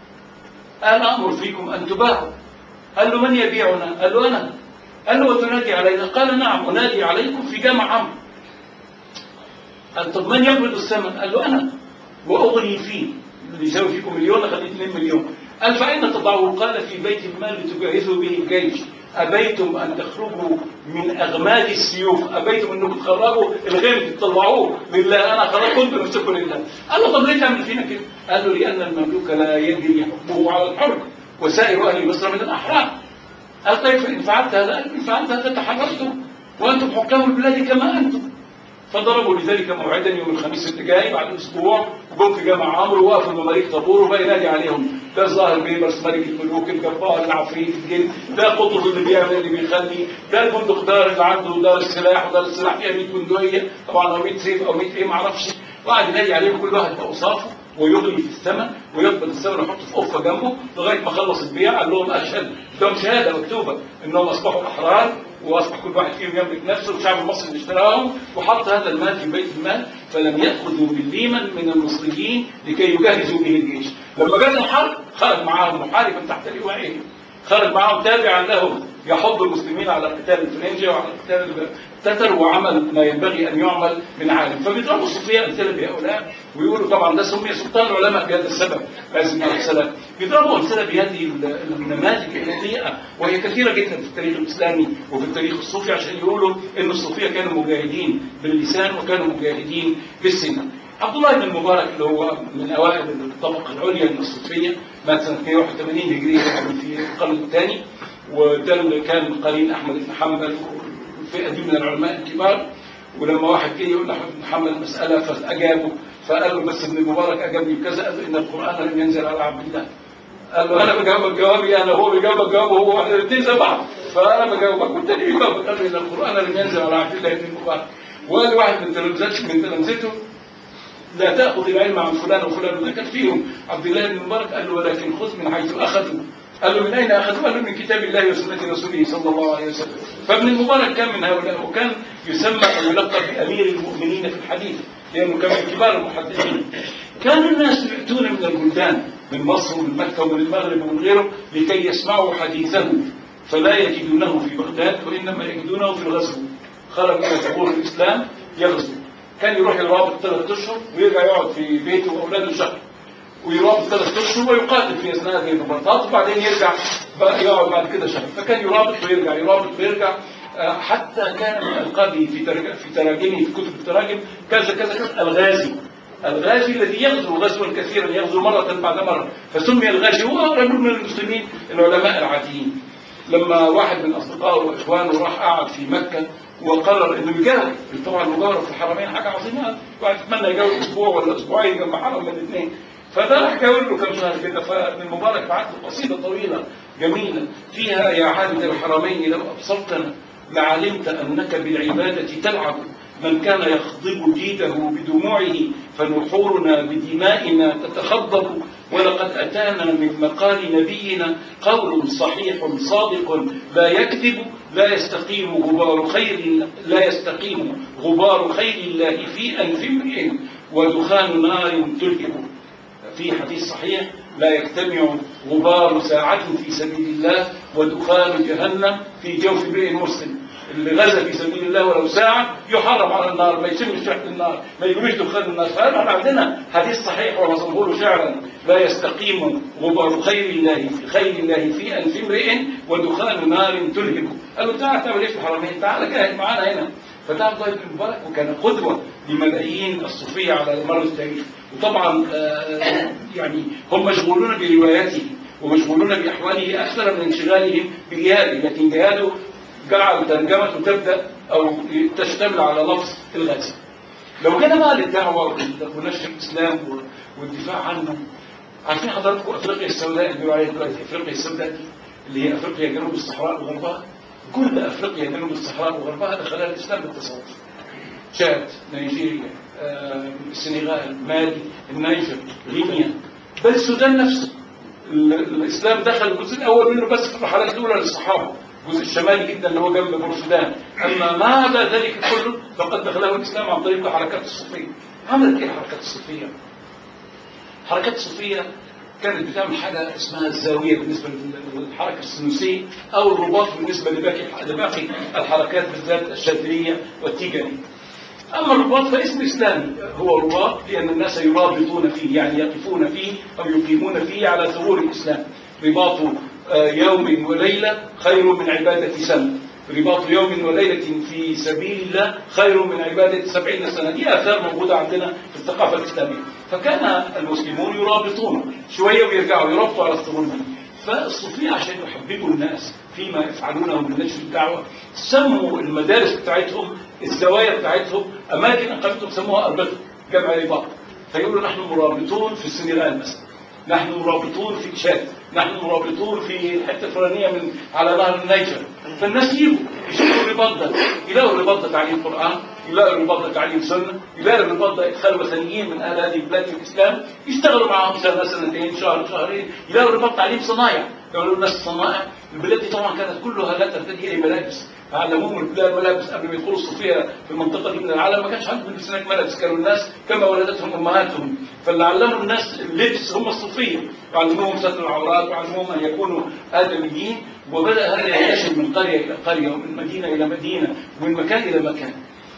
انا امر فيكم ان تباعوا قال له من يبيعنا قال له انا قال له وتنادي علينا قال نعم انادي عليكم في جامع عمرو قال طب من يقبض الثمن قال له انا واغني فيه اللي يساوي فيكم مليون اخليه 2 مليون قال فاين تضعه قال في بيت المال لتجهزوا به الجيش أبيتم أن تخرجوا من أغماد السيوف أبيتم أنكم تخرجوا الغير تطلعوه لله أنا خلاص كنت نفسكم لله قال له طب ليه تعمل فينا كده قال له لأن المملوك لا يجري حكمه على الحر وسائر أهل مصر من الأحرار قال طيب فإن فعلت هذا قال إن فعلت هذا تحررتم وأنتم حكام البلاد كما أنتم فضربوا لذلك موعدا يوم الخميس اللي جاي بعد اسبوع وجم في جامع عمرو وقفوا المماليك طابور وبقى ينادي عليهم ده الظاهر بيبرس ملك الملوك الجبار العفريت الجن ده قطز اللي بيعمل اللي بيخلي ده البندق دار اللي عنده دار السلاح ودار السلاح فيها 100 بندقيه طبعا هو 100 سيف او 100 ايه ما اعرفش وقعد ينادي عليهم كل واحد باوصافه ويغلي في الثمن ويقبض الثمن ويحطه في قفه جنبه لغايه ما خلص البيع قال لهم اشهد لهم شهاده مكتوبه انهم اصبحوا احرار واصبح كل واحد فيهم يملك نفسه والشعب المصري اللي اشتراهم وحط هذا المال في بيت المال فلم ياخذوا مليما من المصريين لكي يجهزوا به الجيش لما جاء الحرب خرج معاهم محاربا تحت لوائهم خرج معاهم تابعا لهم يحض المسلمين على قتال الفرنجة وعلى قتال التتر وعمل ما ينبغي ان يعمل من عالم فبيضربوا الصوفيه امثله بهؤلاء ويقولوا طبعا ده سمي سلطان العلماء بهذا السبب لازم عليه السلام بيضربوا امثله بهذه النماذج الحقيقه وهي كثيره جدا في التاريخ الاسلامي وفي التاريخ الصوفي عشان يقولوا ان الصوفيه كانوا مجاهدين باللسان وكانوا مجاهدين بالسنه عبد الله بن المبارك اللي هو من اوائل الطبقه العليا من الصوفيه مات سنه 181 هجريه يعني في القرن الثاني وده اللي كان قرين احمد بن حنبل الفئه دي من العلماء الكبار ولما واحد جه يقول لاحمد بن محمد مساله فاجابه فقال له بس ابن المبارك اجابني بكذا قال له ان القران لم ينزل على عبد الله قال له انا بجاوبك جوابي انا هو بيجاوبك جوابه هو احنا الاثنين زي بعض فانا بجاوبك والتاني بيجاوبك قال له ان القران لم ينزل على عبد الله بن المبارك وقال واحد من تلامذته من تلامذته لا تاخذ العلم عن فلان وفلان وذكر فيهم عبد الله بن المبارك قال له ولكن خذ من حيث اخذوا قال له من اين اخذوا؟ قال له من كتاب الله وسنه رسوله صلى الله عليه وسلم فابن المبارك كان من هؤلاء وكان يسمى او يلقب بامير المؤمنين في الحديث لانه كان من كبار المحدثين كان الناس ياتون من البلدان من مصر ومن مكه ومن المغرب ومن غيره لكي يسمعوا حديثه فلا يجدونه في بغداد وانما يجدونه في الغزو خرج الى ثغور الاسلام يغزو كان يروح يرابط ثلاث اشهر ويرجع يقعد في بيته واولاده شهر ويرابط ثلاث اشهر ويقاتل في اثناء هذه الرباطات وبعدين يرجع بقى يقعد بعد كده شهر فكان يرابط ويرجع يرابط ويرجع آه، حتى كان من القابه في ترج- في تراجمه في كتب التراجم كذا كذا كذا الغازي الغازي الذي يغزو غزوا كثيرا يغزو مرة بعد مرة فسمي الغازي هو رجل من المسلمين العلماء العاديين لما واحد من اصدقائه واخوانه راح قعد في مكه وقرر انه يجاوب طبعا المجاوره في الحرمين حاجه عظيمه واحد يتمنى يجاوب اسبوع ولا اسبوعين جنب حرم من الاثنين فده راح جاوب له كم شهر كده فابن المبارك بعت له قصيده طويله جميله فيها يا عابد الحرمين لو ابصرتنا لعلمت انك بالعباده تلعب من كان يخضب جيده بدموعه فنحورنا بدمائنا تتخضب ولقد أتانا من مقال نبينا قول صحيح صادق لا يكذب لا يستقيم غبار خير لا يستقيم غبار خير الله في أنف امرئ ودخان نار تلهب في حديث صحيح لا يجتمع غبار ساعة في سبيل الله ودخان جهنم في جوف امرئ مسلم اللي غزا في سبيل الله ولو ساعة يحرم على النار ما يشمش ريحة النار ما يجريش دخان النار فاحنا عندنا حديث صحيح ونصبه شعرا لا يستقيم غبار خير الله في خير الله في أنف امرئ ودخان نار تلهب قال له تعال تعمل ايه في الحرمين تعال جاهد معانا هنا فتعال ضيف بن مبارك وكان قدوة لملايين الصوفية على مر التاريخ وطبعا آه، يعني هم مشغولون برواياته ومشغولون بأحواله أكثر من انشغالهم بجهاده لكن جهاده جعل ترجمته تبدأ أو تشتمل على لفظ الغزو لو جينا بقى للدعوة ونشر الإسلام والدفاع عنه عارفين حضراتكم أفريقيا السوداء اللي بيقولوا عليها دلوقتي أفريقيا السوداء دي اللي هي أفريقيا جنوب الصحراء وغربها كل أفريقيا جنوب الصحراء وغربها دخلها الإسلام بالتصوف تشاد نيجيريا آه، السنغال مالي النيجر غينيا بل السودان نفسه ال- الإسلام دخل الجزء الأول منه بس في الرحلات الأولى للصحابة الجزء الشمالي جدا اللي هو جنب بور السودان أما ما عدا ذلك كله فقد دخله الإسلام عن طريق الحركات الصوفية عملت إيه الحركات الصوفية؟ الحركات الصوفية كانت بتعمل حاجة اسمها الزاوية بالنسبة للحركة السنوسية أو الرباط بالنسبة لباقي لباقي الحركات بالذات الشاذلية والتيجانية أما الرباط فاسم إسلامي هو رباط لأن الناس يرابطون فيه يعني يقفون فيه أو يقيمون فيه على ثغور الإسلام رباط آه، يوم وليلة خير من عبادة سنة رباط يوم وليلة في سبيل الله خير من عبادة سبعين سنة دي آثار موجودة عندنا في الثقافة الإسلامية فكان المسلمون يرابطون شوية ويرجعوا يربطوا على الثغور دي فالصوفية عشان يحببوا الناس فيما يفعلونه من نشر الدعوة سموا المدارس بتاعتهم الزوايا بتاعتهم أماكن أقامتهم سموها أربطة جمع رباط فيقولوا نحن مرابطون في السنغال مثلا نحن مرابطون في تشاد نحن مرابطون في الحته الفلانيه من على نهر النيجر فالناس يجوا يشوفوا الرباط ده يلاقوا الرباط ده تعليم قران يلاقوا الرباط ده تعليم سنه يلاقوا الرباط ده ادخال وثنيين من اهل هذه البلاد في الاسلام يشتغلوا معاهم سنه سنتين شهر شهرين يلاقوا الرباط تعليم صنايع يقولوا الناس صنائع البلاد دي طبعا كانت كلها لا ترتدي اي ملابس علموهم البلاد ملابس قبل ما يدخلوا الصوفيه في المنطقه دي من العالم ما كانش حد بيلبس هناك ملابس كانوا الناس كما ولدتهم امهاتهم فاللي علموا الناس اللبس هم الصوفيه وعلموهم ستر العورات وعلموهم ان يكونوا ادميين وبدا هذا ينتشر من قريه الى قريه ومن مدينه الى مدينه ومن مكان الى مكان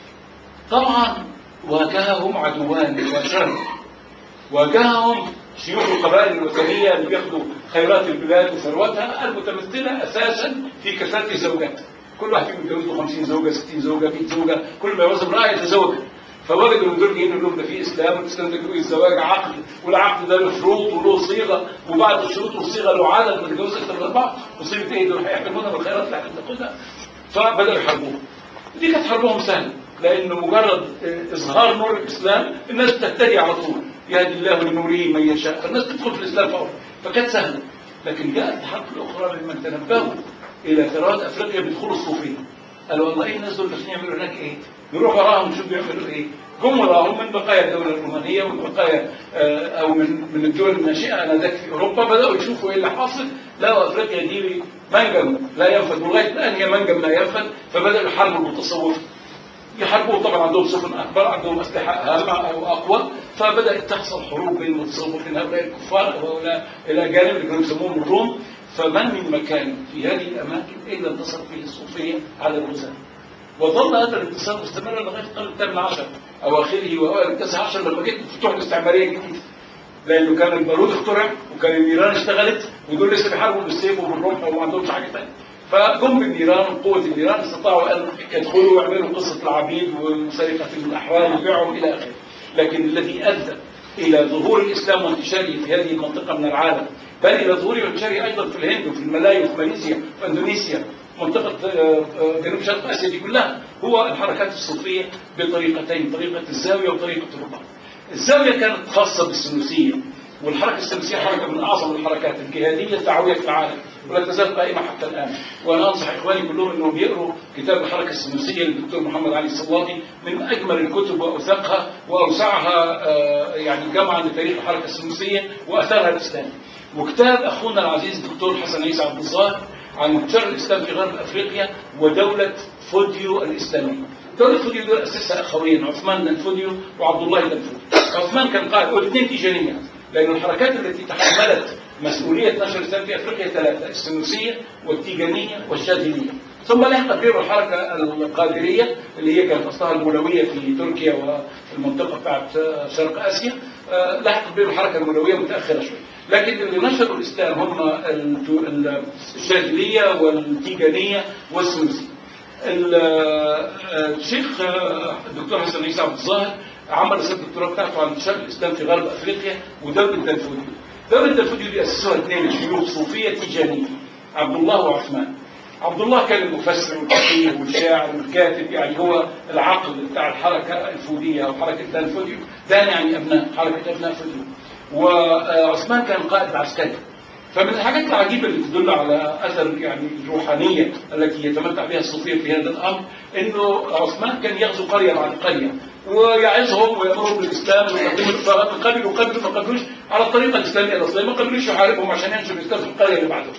طبعا واجههم عدوان مباشره واجههم شيوخ القبائل الوثنيه اللي بياخدوا خيرات البلاد وثروتها المتمثله اساسا في كثره الزوجات كل واحد فيهم يتجوز له 50 زوجه 60 زوجه 100 زوجه كل ما يوصل امراه يتزوجها فوجدوا ان دول جايين يقول لهم ده في اسلام والاسلام ده بيقول الزواج عقد والعقد ده له شروط وله صيغه وبعد الشروط والصيغه له عدد ما تتجوز اكثر من اربعه وصيغه ايه دول هيحرمونا من الخيرات اللي هتاخدها فبداوا يحاربوهم دي كانت حربهم سهله لانه مجرد اظهار نور الاسلام الناس تهتدي على طول يهدي الله لنوره من يشاء فالناس تدخل في الاسلام فورا فكانت سهله لكن جاءت الحرب الاخرى لمن تنبهوا الى ثروات افريقيا بدخول الصوفيه قالوا والله ايه الناس دول داخلين يعملوا هناك ايه؟ نروح وراهم نشوف بيعملوا ايه؟ جم وراهم من بقايا الدوله الرومانيه ومن بقايا آه، او من من الدول الناشئه انذاك في اوروبا بداوا يشوفوا ايه اللي حاصل لقوا افريقيا دي منجم لا ينفذ ولغايه الان هي منجم لا ينفذ فبداوا يحاربوا المتصوفه يحاربوه طبعا عندهم سفن اكبر عندهم اسلحه اهم واقوى فبدات تحصل حروب بين المتصوفين هؤلاء الكفار وهؤلاء الى جانب اللي كانوا يسموهم الروم فمن من مكان في هذه الاماكن الا انتصر فيه الصوفيه على الغزاة وظل هذا الانتصار مستمرا لغايه القرن الثامن عشر اواخره واوائل التاسع عشر لما جت الفتوح الاستعماريه الجديده لانه كان البارود اخترع وكان النيران اشتغلت ودول لسه بيحاربوا بالسيف وبالرمح وما عندهمش حاجه ثانيه فجم بالنيران وقوه النيران استطاعوا ان يدخلوا ويعملوا قصه العبيد وسرقه الاحوال وبيعهم الى اخره لكن الذي ادى الى ظهور الاسلام وانتشاره في هذه المنطقه من العالم بل الى ظهوره وانتشاره ايضا في الهند وفي الملايا وفي ماليزيا وفي اندونيسيا منطقة آه، آه، جنوب شرق آسيا دي كلها هو الحركات الصوفية بطريقتين طريقة الزاوية وطريقة الرباط الزاوية كانت خاصة بالسنوسية والحركة السنوسية حركة من أعظم الحركات الجهادية الدعوية في العالم ولا تزال قائمة حتى الآن وأنا أنصح إخواني كلهم أنهم يقروا كتاب الحركة السنوسية للدكتور محمد علي الصلاتي من أجمل الكتب وأوثقها وأوسعها آه، يعني جمعا لتاريخ الحركة السنوسية وأثارها الإسلامي وكتاب أخونا العزيز الدكتور حسن عيسى عبد الظاهر عن انتشار الإسلام في غرب أفريقيا ودولة فوديو الإسلامية دولة فوديو دول أسسها أخوين عثمان الفوديو وعبد الله الفوديو عثمان كان قائد والاثنين تيجانية لأن الحركات التي تحملت مسؤولية نشر الإسلام في أفريقيا ثلاثة السنوسية والتيجانية والشاذلية ثم لحقت بهم الحركة القادرية اللي هي كانت أصلها المولوية في تركيا وفي المنطقة بتاعت شرق آسيا آه، لحقت بهم الحركة المولوية متأخرة شوية لكن اللي نشروا الإسلام هم الت- ال- الشاذلية والتيجانية والسنوسية ال- آه، الشيخ آه، الدكتور حسن عيسى عبد الظاهر عمل رسالة الدكتوراه بتاعته عن انتشار الإسلام في غرب أفريقيا ودولة دنفوديو دولة دنفوديو دي أسسوها اثنين شيوخ صوفية تيجانية عبد الله وعثمان عبد الله كان المفسر والفقيه والشاعر والكاتب يعني هو العقل بتاع الحركة الفودية أو حركة دانفوديو دان يعني أبناء حركة أبناء فوديو وعثمان كان قائد عسكري فمن الحاجات العجيبة اللي تدل على أثر يعني الروحانية التي يتمتع بها الصوفية في هذا الأمر إنه عثمان كان يغزو قرية بعد قرية ويعظهم ويأمرهم بالإسلام ويقدموا الإفطارات قبلوا وقبلوا ما قبلوش على الطريقة الإسلامية الأصلية ما قبلوش يحاربهم عشان ينشر الإسلام في القرية اللي بعدهم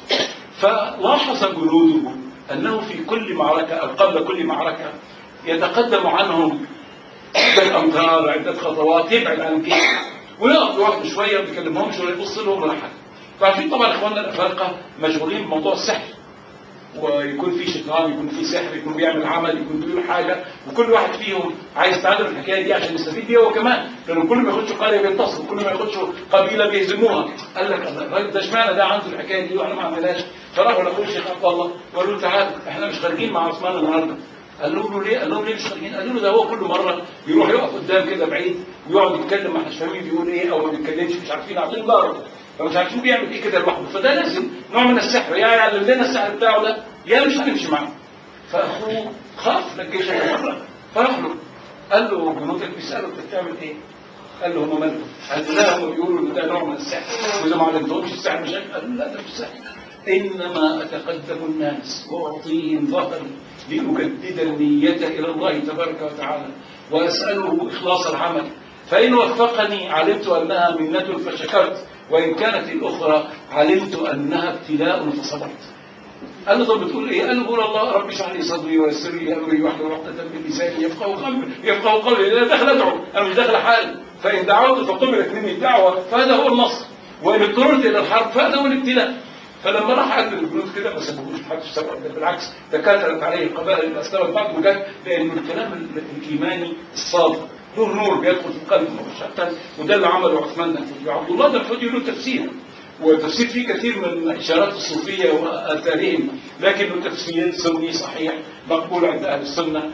فلاحظ جنوده أنه في كل معركة أو قبل كل معركة يتقدم عنهم عدة أمتار عدة خطوات يبعد عن الجيش ويقف لوحده شوية ما بيكلمهمش ولا يبص لهم ولا حاجة فعارفين طبعا إخواننا الأفارقة مشغولين بموضوع السحر ويكون في شيطان يكون في سحر يكون بيعمل عمل يكون بيقول حاجة وكل واحد فيهم عايز يتعلم الحكاية دي عشان يستفيد بيها هو كمان لأنه كل ما يخشوا قرية بينتصروا كل ما يخشوا قبيلة بيهزموها قال لك الله الراجل ده اشمعنى ده عنده الحكاية دي واحنا ما عملناش فراحوا لاخوه الشيخ عبد الله وقالوا له تعالى احنا مش خارجين مع عثمان النهارده قال له ليه؟ قال لهم ليه مش خارجين؟ قالوا له ده هو كل مره يروح يقف قدام كده بعيد ويقعد يتكلم ما احناش فاهمين بيقول ايه او ما بيتكلمش مش عارفين عارفين ظهره فمش عارفين بيعمل ايه كده لوحده فده لازم نوع من السحر يا يعلم لنا السحر بتاعه ده يا مش هنمشي معاه فاخوه خاف للجيش هيتفرق فراح له قال له جنودك بيسالوا انت بتعمل ايه؟ قال له هم مالهم؟ قال له لا هم بيقولوا ان ده نوع من السحر واذا ما علمتهمش السحر مش هيك. قال له لا ده مش سحر انما اتقدم الناس واعطيهم ظهري لأجدد النية إلى الله تبارك وتعالى وأسأله إخلاص العمل فإن وفقني علمت أنها منة فشكرت وإن كانت الأخرى علمت أنها ابتلاء فصبرت قال له طب بتقول ايه؟ قال له قول الله رب اشرح لي صدري ويسر لي امري واحلل عقدة من لساني يفقهوا قلبي يفقهوا قولي انا داخل ادعو انا مش داخل حال فان دعوت فقبلت مني الدعوه فهذا هو النصر وان اضطررت الى الحرب فهذا هو الابتلاء فلما راح قال للجنود كده ما سابوهوش محدش سبق ده بالعكس تكاثرت عليه القبائل اللي اسلمت بعد وجت لان الكلام ال- الايماني الصادق له نور بيدخل في القلب مش حتى وده اللي عمله عثمان النفوذي عبد الله بن الفودي له تفسير والتفسير فيه كثير من اشارات الصوفيه واثارهم لكنه تفسير سني صحيح مقبول عند اهل السنه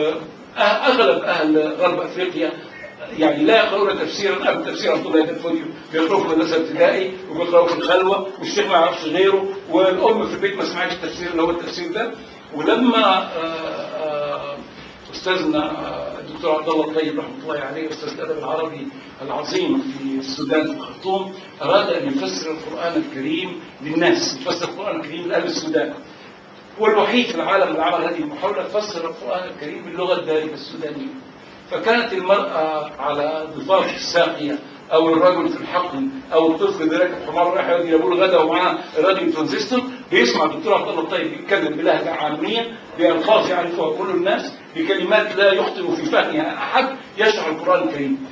واغلب اهل غرب افريقيا يعني لا يقرؤون تفسيرا ابدا تفسير عبد الله بن فوديو بيقرأوا في المدرسه الابتدائي وبيقرأوا في الخلوه والشيخ ما يعرفش غيره والام في البيت ما سمعتش التفسير اللي هو التفسير ده ولما آه، آه، استاذنا آه، الدكتور عبد الله الطيب رحمه الله عليه استاذ الادب العربي العظيم في السودان في الخرطوم اراد ان يفسر القران الكريم للناس يفسر القران الكريم لاهل السودان هو الوحيد في العالم اللي عمل هذه المحاوله فسر القران الكريم باللغه الدارجه السودانيه فكانت المراه على ضفاف الساقيه او الرجل في الحقل او الطفل اللي راكب حمار رايح يودي لابوه الغدا ومعاه راديو ترانزستور بيسمع الدكتور عبد الله الطيب بيتكلم بلهجه عاميه بالفاظ يعرفها كل الناس بكلمات لا يخطئ في فهمها احد يشرح القران الكريم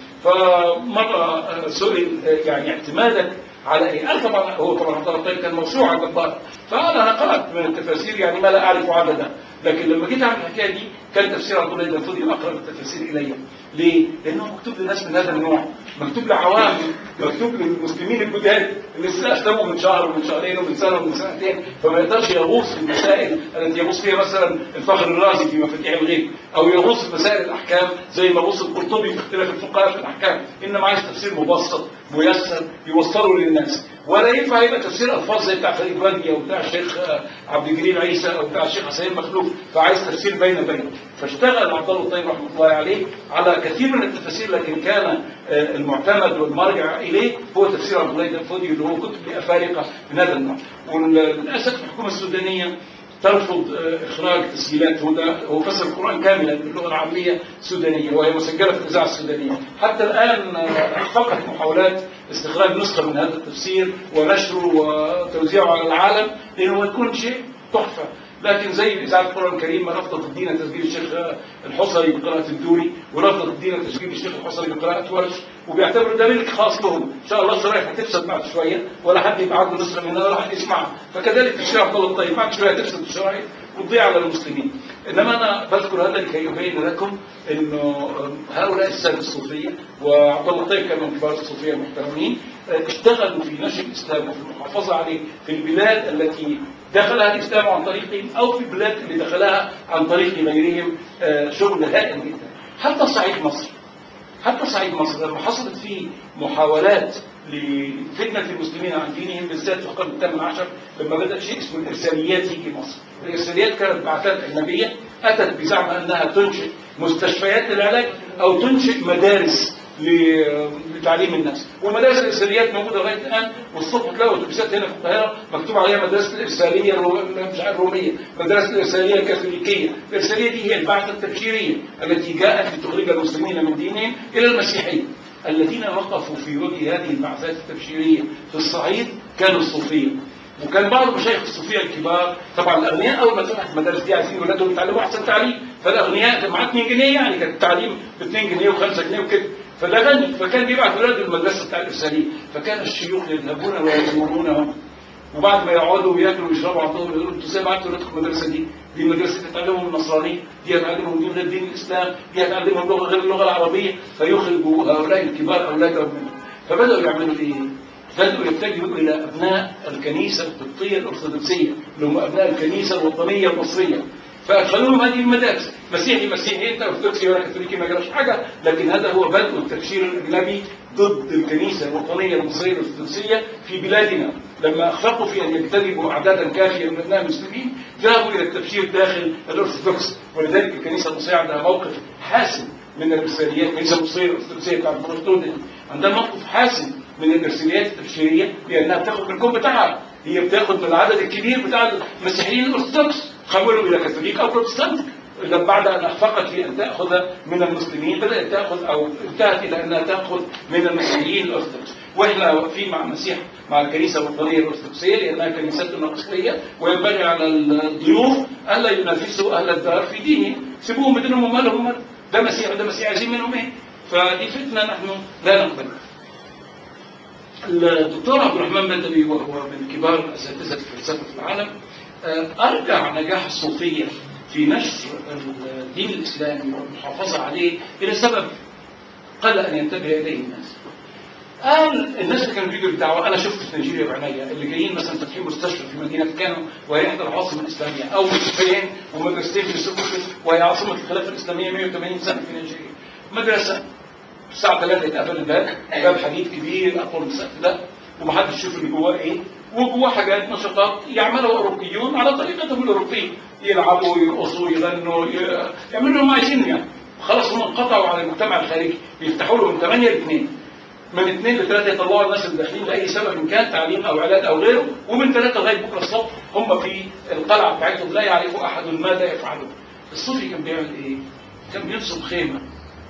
فمره آه، سئل آه، يعني اعتمادك على ايه؟ قال طبعا هو طبعا عبد الله الطيب كان موسوعه جبار فقال انا قرات من التفاسير يعني ما لا اعرف عددا لكن لما جيت اعمل الحكايه دي كان تفسير عبد الله الدنفذي اقرب التفاسير الي ليه؟ لانه مكتوب لناس من هذا النوع مكتوب لعوام مكتوب للمسلمين الجداد اللي لسه اسلموا من شهر ومن شهرين ومن سنه ومن سنتين فما يقدرش يغوص في المسائل التي يغوص فيها مثلا الفخر الرازي في مفاتيح الغيب او يغوص في مسائل الاحكام زي ما غوص القرطبي في اختلاف الفقهاء في الاحكام انما عايز تفسير مبسط ميسر يوصله للناس ولا ينفع يبقى تفسير الفاظ زي بتاع فريد وادي او بتاع الشيخ آه، عبد الجليل عيسى او بتاع الشيخ حسين مخلوف فعايز تفسير بين بين فاشتغل عبد الله الطيب رحمه الله عليه على كثير من التفاسير لكن كان آه، المعتمد والمرجع اليه هو تفسير عبد الله الدنفذي اللي هو كتب لافارقه من هذا النوع وللاسف الحكومه السودانيه ترفض آه، اخراج تسجيلات هدى هو فسر القران كاملا باللغه العاميه السودانيه وهي مسجله في الاذاعه السودانيه حتى الان آه، اخفقت محاولات استخراج نسخه من هذا التفسير ونشره وتوزيعه على العالم لانه يكون شيء تحفه لكن زي اذاعه القران الكريم ما رفضت تدينا تسجيل الشيخ الحصري بقراءه الدوري ورفضت تدينا تسجيل الشيخ الحصري بقراءه ورش وبيعتبروا ده ملك خاص لهم ان شاء الله الشرايح هتفسد بعد شويه ولا حد يبعت له نسخه منها ولا حد يسمعها فكذلك الشيخ عبد الله الطيب بعد شويه هتفسد الشرايح وتضيع على المسلمين انما انا بذكر هذا لكي ابين لكم انه هؤلاء الساده الصوفيه وعبد الله الطيب كان من كبار الصوفيه المحترمين اشتغلوا في نشر الاسلام وفي المحافظه عليه في البلاد التي دخلها الاسلام عن طريقهم او في البلاد اللي دخلها عن طريق غيرهم آه، شغل هائل جدا حتى صعيد مصر حتى صعيد مصر لما حصلت فيه محاولات لفتنة المسلمين عن دينهم بالذات في القرن الثامن عشر لما بدأ شيء اسمه الإرساليات يجي مصر الإرساليات كانت بعثات أجنبية أتت بزعم أنها تنشئ مستشفيات للعلاج أو تنشئ مدارس ل- لتعليم الناس والمدارس الإرساليات موجودة لغاية الآن والصبح تلاقوا أتوبيسات هنا في القاهرة مكتوب عليها مدرسة الإرسالية الرو... مش عارف الرومية مدرسة الإرسالية الكاثوليكية الإرسالية دي هي البعثة التبشيرية التي جاءت لتخرج المسلمين من دينهم إلى المسيحية الذين وقفوا في وجه هذه البعثات التبشيرية في الصعيد كانوا الصوفية وكان بعض مشايخ الصوفيه الكبار طبعا الاغنياء اول ما فتحت المدارس دي عايزين ولادهم يتعلموا احسن تعليم فالاغنياء كان معاه 2 جنيه يعني كان التعليم ب 2 جنيه و5 جنيه وكده فده غني فكان بيبعت ولاده المدرسه بتاع الارساليه فكان الشيوخ يذهبون ويزورونهم وبعد ما يقعدوا وياكلوا ويشربوا عندهم يقولوا انتوا ازاي بعتوا ولادكم المدرسه دي؟ دي مدرسه تتعلمهم النصرانيه، دي هتعلمهم دين غير دين الاسلام، دي هتعلمهم لغه غير اللغه العربيه، فيخرجوا هؤلاء الكبار اولادهم منهم. فبداوا يعملوا ايه؟ بدأوا يتجهوا إلى أبناء الكنيسة القبطية الأرثوذكسية اللي هم أبناء الكنيسة الوطنية المصرية فأدخلوا لهم هذه المدارس مسيحي مسيحي أنت أرثوذكسي ولا كاثوليكي ما جراش حاجة لكن هذا هو بدء التبشير الأجنبي ضد الكنيسة الوطنية المصرية الأرثوذكسية في بلادنا لما أخفقوا في أن يجتذبوا أعدادا كافية من أبناء المسلمين ذهبوا إلى التبشير داخل الأرثوذكس ولذلك الكنيسة المصرية عندها موقف حاسم من الإرساليات الكنيسة المصرية الأرثوذكسية بتاعت البروتستانت عندها موقف حاسم من الارساليات التبشيريه لانها بتاخد من الكون بتاعها هي بتاخد من العدد الكبير بتاع المسيحيين الارثوذكس حولهم الى كاثوليك او بروتستانت لما بعد ان اخفقت في ان تاخذ من المسلمين بدات تاخذ او انتهت الى انها تاخذ من المسيحيين الارثوذكس واحنا واقفين مع المسيح مع الكنيسه الوطنيه الارثوذكسيه لانها كنيستنا اصليه وينبغي على الضيوف الا ينافسوا اهل الدار في دينهم سيبوهم بدينهم ومالهم ومالهم ده مسيح وده مسيح عايزين منهم ايه؟ فدي فتنه نحن لا نقبلها الدكتور عبد الرحمن بدوي وهو من كبار اساتذه الفلسفه في العالم آه، ارجع نجاح الصوفيه في نشر الدين الاسلامي والمحافظه عليه الى سبب قل ان ينتبه اليه الناس. قال الناس اللي كانوا بيجوا الدعوه انا شفت في نيجيريا بعينيا اللي جايين مثلا فاتحين مستشفى في مدينه كانو وهي احدى العواصم الاسلاميه او مستشفيين ومدرستين في سوكوتو وهي عاصمه الخلافه الاسلاميه 180 سنه في نيجيريا. مدرسه الساعة 3 يتقفل الباب باب حديد كبير أطول من السقف ده ومحدش يشوف اللي جواه إيه وجواه حاجات نشاطات يعملها أوروبيون على طريقتهم الأوروبية يلعبوا يرقصوا يغنوا ي- يعملوا اللي هم عايزينه يعني خلاص هم انقطعوا عن المجتمع الخارجي بيفتحوا له من 8 ل 2 من 2 ل 3 يطلعوا الناس اللي داخلين لاي سبب إن كان تعليم او علاج او غيره ومن 3 لغايه بكره الصبح هم في القلعه بتاعتهم لا يعرف احد ماذا يفعلون الصوفي كان بيعمل ايه؟ كان بينصب خيمه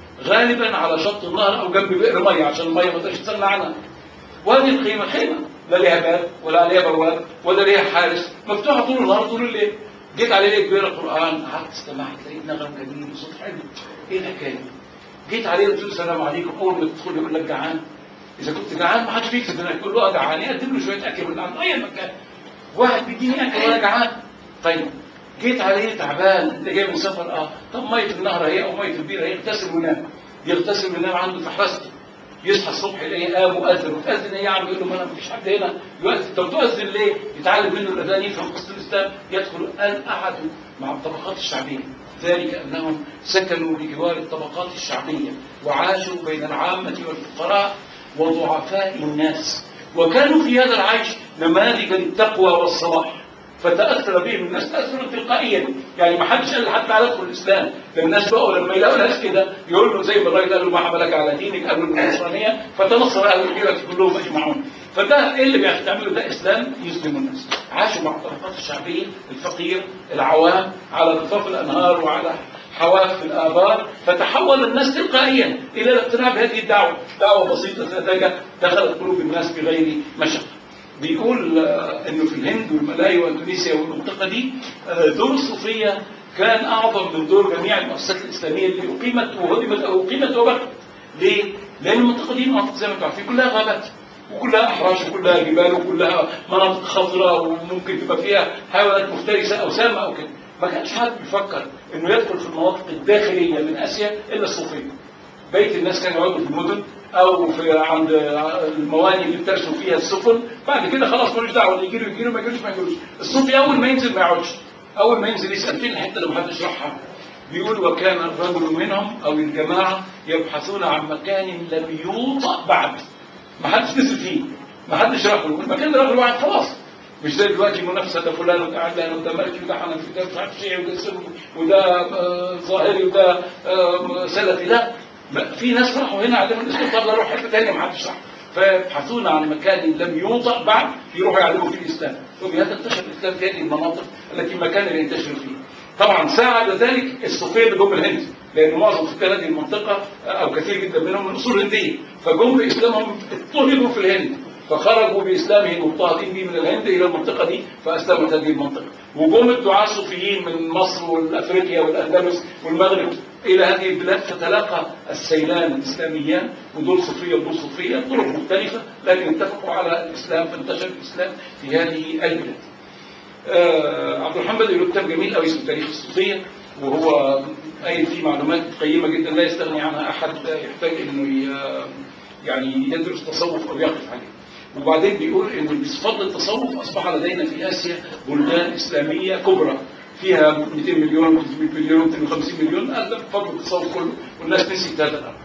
غالبا على شط النهر او جنب بئر ميه عشان الميه ما تقدرش تستغنى عنها وهذه الخيمه خيمه لا ليها باب ولا عليها بواب ولا ليها حارس مفتوحه طول النهار طول الليل جيت عليه لقيت بيقرا قران قعدت استمعت لقيت نغم جميل وصوت حلو ايه الحكايه؟ جيت عليه قلت له السلام عليكم اول ما تدخل يقول لك جعان اذا كنت جعان ما حدش بيكتب هناك يقول له اه جعان يقدم له شويه اكل من عنده اي مكان واحد بيديني اكل وانا جعان طيب جيت عليه تعبان انت جاي من سفر اه طب ميه النهر اهي او ميه البير اهي يغتسل وينام يغتسل وينام عنده في حراسته يصحى الصبح يلاقيه قام مؤذن وتأذن ايه يا عم يقول له ما انا مفيش حد هنا يؤذن طب تؤذن ليه؟ يتعلم منه الاذان يفهم قصه الاسلام يدخل ان احدوا مع الطبقات الشعبيه ذلك انهم سكنوا بجوار الطبقات الشعبيه وعاشوا بين العامه والفقراء وضعفاء الناس وكانوا في هذا العيش نماذج للتقوى والصلاح فتأثر بهم الناس تأثرا تلقائيا يعني ما حدش قال لحد تعالى ادخل الإسلام ده الناس بقوا لما يلاقوا ناس كده يقول له زي ما الراجل قال له ما حملك على دينك قالوا له النصرانية فتنصر أهل الحيرة كلهم أجمعون فده ايه اللي بيعملوا ده إسلام يسلم الناس عاشوا مع الطبقات الشعبية الفقير العوام على ضفاف الأنهار وعلى حواف الآبار فتحول الناس تلقائيا إلى الاقتناع بهذه الدعوة دعوة بسيطة ساذجة دخلت قلوب الناس بغير مشقة بيقول آه، انه في الهند والملايا واندونيسيا والمنطقه دي آه، دور الصوفيه كان اعظم من دور جميع المؤسسات الاسلاميه اللي اقيمت وهدمت او اقيمت وبقت. ليه؟ لان المنطقه دي مناطق زي ما انتم عارفين كلها غابات وكلها احراش وكلها جبال وكلها مناطق خضراء وممكن تبقى فيها حيوانات مفترسه او سامه او كده. ما كانش حد بيفكر انه يدخل في المناطق الداخليه من اسيا الا الصوفيه. بيت الناس كانوا يقعدوا في المدن او في عند المواني اللي بترسم فيها السفن بعد كده خلاص ملوش دعوه اللي يجيله يجيله ما يجيلوش ما يجيلوش الصوفي اول ما ينزل ما يقعدش اول ما ينزل يسال فين الحته اللي محدش راحها بيقول وكان الرجل منهم او الجماعه يبحثون عن مكان لم يوطأ بعد ما حدش نزل فيه ما حدش راح له المكان ده راجل واحد خلاص مش زي دلوقتي منافسه ده فلان وده علان وده مالكي وده حنفي وده مش عارف شيعي وده سني وده آه، ظاهري وده آه، سلفي لا ما- في ناس راحوا هنا علموا الاسلام طب نروح حته ثانيه ما حدش راح فيبحثون عن مكان لم يوطأ بعد يروحوا يعلموا فيه الاسلام وبهذا انتشر الاسلام في هذه المناطق التي ما كان ينتشر فيه طبعا ساعد ذلك الصوفيه اللي جم الهند لان معظم سكان هذه المنطقه او كثير جدا منهم من اصول هنديه فجم باسلامهم اضطهدوا في الهند فخرجوا باسلامهم مضطهدين به من الهند الى المنطقه دي فاسلمت هذه المنطقه وجم الدعاة الصوفيين من مصر والافريقيا والاندلس والمغرب الى هذه البلاد فتلاقى السيلان الاسلاميان ودول صوفيه ودول صوفيه طرق مختلفه لكن اتفقوا على الاسلام فانتشر الاسلام في هذه البلاد. آه، عبد الرحمن بدر له كتاب جميل قوي اسمه تاريخ الصوفيه وهو قايل فيه معلومات قيمه جدا لا يستغني عنها احد يحتاج انه ي- يعني يدرس تصوف او يقف عليه. وبعدين بيقول ان بفضل التصوف اصبح لدينا في اسيا بلدان اسلاميه كبرى فيها 200 مليون 300 مليون 250 مليون هذا بفضل التصوف كله والناس نسيت هذا الامر.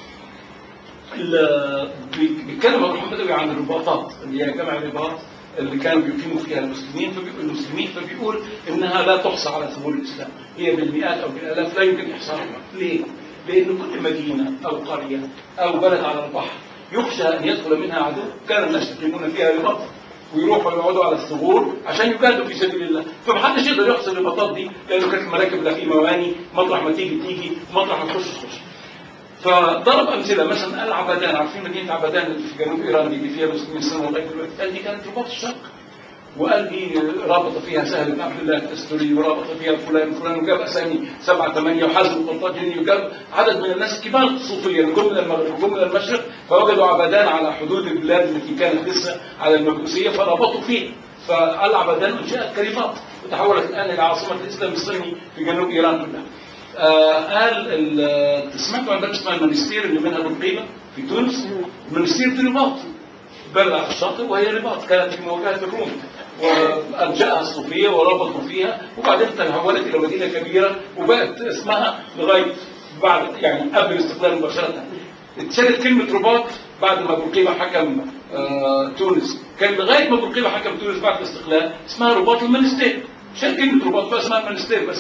ال- بي- بيتكلم ابو محمد بدوي عن الرباطات اللي هي جمع الرباط اللي كانوا بيقيموا فيها المسلمين فبيقول المسلمين فبيقول انها لا تحصى على ثمور الاسلام هي بالمئات او بالالاف لا يمكن احصائها ليه؟ لان كل مدينه او قريه او بلد على البحر يخشى ان يدخل منها عدو كان الناس يقيمون فيها رباط ويروحوا يقعدوا على الثغور عشان يجاهدوا في سبيل الله فمحدش يقدر يحصي الرباطات دي لانه كانت المراكب لا في مواني مطرح ما تيجي تيجي مطرح ما تخش تخش فضرب امثله مثلا قال عبدان عارفين مدينه عبدان اللي في جنوب ايران دي اللي فيها مسلمين سنه لغايه دلوقتي قال دي كانت رباط الشرق وقال دي رابط فيها سهل بن عبد الله التستوري ورابط فيها فلان وفلان وجاب اسامي سبعه ثمانيه وحزم قرطاجني وجاب عدد من الناس الكبار الصوفيه اللي جم من المغرب وجم من المشرق فوجدوا عبدان على حدود البلاد التي كانت لسه على المجوسيه فربطوا فيه فقال عبدان انشات كريمات وتحولت الان الى عاصمه الاسلام السني في جنوب ايران كلها. آه قال ال- سمعتوا عن بلد اسمها المنستير اللي منها بالقيمه في تونس المنستير دي رباط بلد على الشاطئ وهي رباط كانت في مواجهه الروم وانشاها الصوفيه وربطوا فيها وبعدين تحولت الى مدينه كبيره وبقت اسمها لغايه بعد يعني قبل الاستقلال مباشره اتشالت كلمه رباط بعد ما بورقيبه حكم آه تونس كان لغايه ما بورقيبه حكم تونس بعد الاستقلال اسمها رباط المنستير شال كلمه رباط بقى اسمها المنستير بس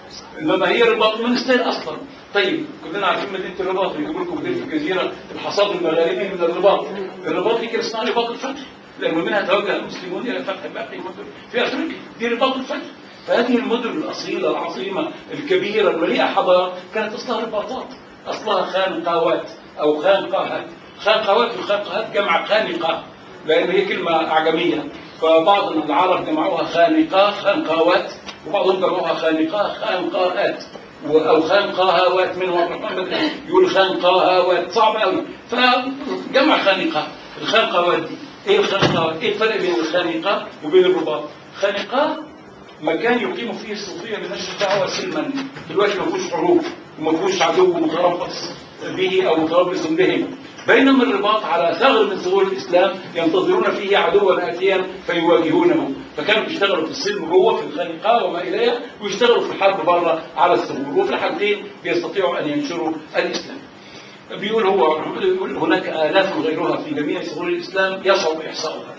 انما هي رباط المنستير اصلا طيب كلنا عارفين مدينه الرباط يقول لكم مدينه الجزيره الحصاد المغاربي من الرباط الرباط دي كان اسمها رباط الفتح لانه منها توجه المسلمون الى فتح باقي المدن في افريقيا دي رباط الفتح فهذه المدن الاصيله العظيمه الكبيره المليئه حضاره كانت اصلها رباطات اصلها خانقاوات او خانقاهات خانقاوات وخانقاهات جمع خانقه لان هي كلمه اعجميه فبعض العرب جمعوها خانقاه خانقاوات وبعضهم جمعوها خانقاه خانقاهات و- او خانقاهات منهم عبد الرحمن بدري يقول خانقاهات صعب قوي فجمع خانقاه الخانقاوات دي ايه الخانقاوات؟ ايه الفرق بين الخانقاه وبين الرباط؟ خانقاه مكان يقيم فيه الصوفيه بنشر الدعوه سلما دلوقتي ما فيهوش حروب وما فيهوش عدو متربص به او متربص بهم بينما الرباط على ثغر من ثغور الاسلام ينتظرون فيه عدوا اتيا فيواجهونه فكانوا بيشتغلوا في السلم جوه في الخانقاه وما اليها ويشتغلوا في الحرب بره على الثغور وفي الحالتين بيستطيعوا ان ينشروا الاسلام بيقول هو بيقول هناك آلاف غيرها في جميع ثغور الإسلام يصعب إحصاؤها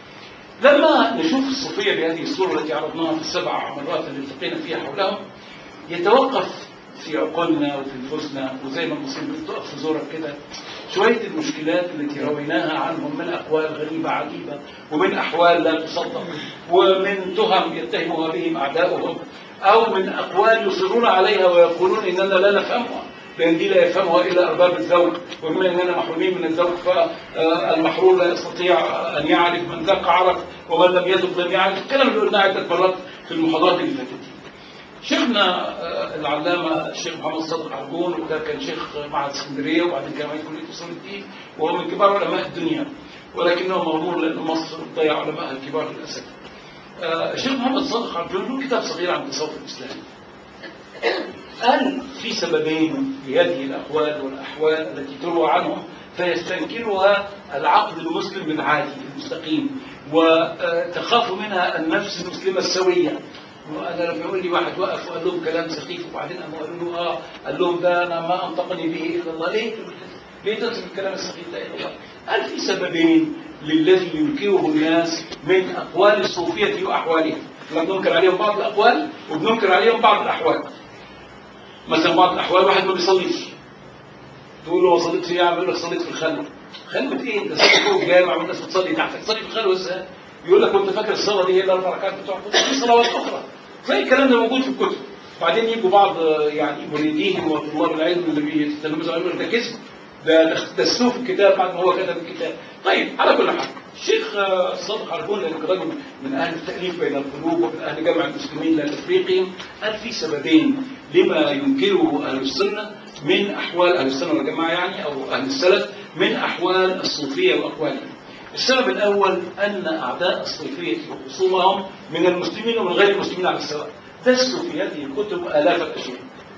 لما نشوف الصوفية بهذه الصورة التي عرضناها في السبع مرات اللي التقينا فيها حولهم يتوقف في عقولنا وفي نفوسنا وزي ما المسلمين بتقف في زورك كده شوية المشكلات التي رويناها عنهم من أقوال غريبة عجيبة ومن أحوال لا تصدق ومن تهم يتهمها بهم أعداؤهم أو من أقوال يصرون عليها ويقولون إننا لا نفهمها لأن دي لا يفهمها إلا أرباب الذوق وبما أننا محرومين من الذوق فالمحروم لا يستطيع أن يعرف من ذاق عرف ومن لم يذق لم يعرف الكلام اللي قلناه عدة مرات في المحاضرات اللي فاتت دي. شيخنا آه، العلامة الشيخ محمد صادق عرجون وده كان شيخ معهد اسكندرية وبعدين كان رئيس كلية أصول الدين وهو من كبار علماء الدنيا ولكنه مغمور لأن مصر ضيع علماء الكبار للأسف. آه، الشيخ محمد صادق عرجون له كتاب صغير عن التصوف الإسلامي. قال في سببين لهذه الأقوال والأحوال التي تروى عنهم فيستنكرها العقل المسلم العادي المستقيم وتخاف منها النفس المسلمة السوية وانا لما يقول لي واحد وقف وقال لهم كلام سخيف وبعدين قاموا قالوا له اه قال لهم ده انا ما انطقني به الا الله ليه تقول كده؟ ليه تنسب الكلام السخيف ده الى الله؟ قال في سببين للذي ينكره الناس من اقوال الصوفيه واحوالهم احنا بننكر عليهم بعض الاقوال وبننكر عليهم بعض الاحوال مثلا بعض الاحوال واحد ما بيصليش تقول له ما صليتش ايه يعمل لك صليت في الخلوه خلوه ايه انت صليت فوق الجامع والناس بتصلي تحت تصلي في الخلوه ازاي يقول لك كنت فاكر الصلاه دي هي الاربع ركعات بتوع الكتب في صلوات اخرى زي الكلام ده موجود في الكتب بعدين يجوا بعض آه، يعني مريديهم وطلاب العلم اللي بيتلمذوا عليهم يقول لك ده كذب ده دسوه في الكتاب بعد ما هو كتب الكتاب طيب على كل حال الشيخ آه، الصادق عرفون لانه كان رجل من اهل التاليف بين القلوب ومن اهل جمع المسلمين لا تفريقهم قال في سببين لما ينكره اهل السنه من احوال اهل السنه والجماعه يعني او اهل السلف من احوال الصوفيه واقوالهم السبب الأول أن أعداء الصوفية وخصومهم من المسلمين ومن غير المسلمين على السواء دسوا في هذه الكتب آلاف الأشياء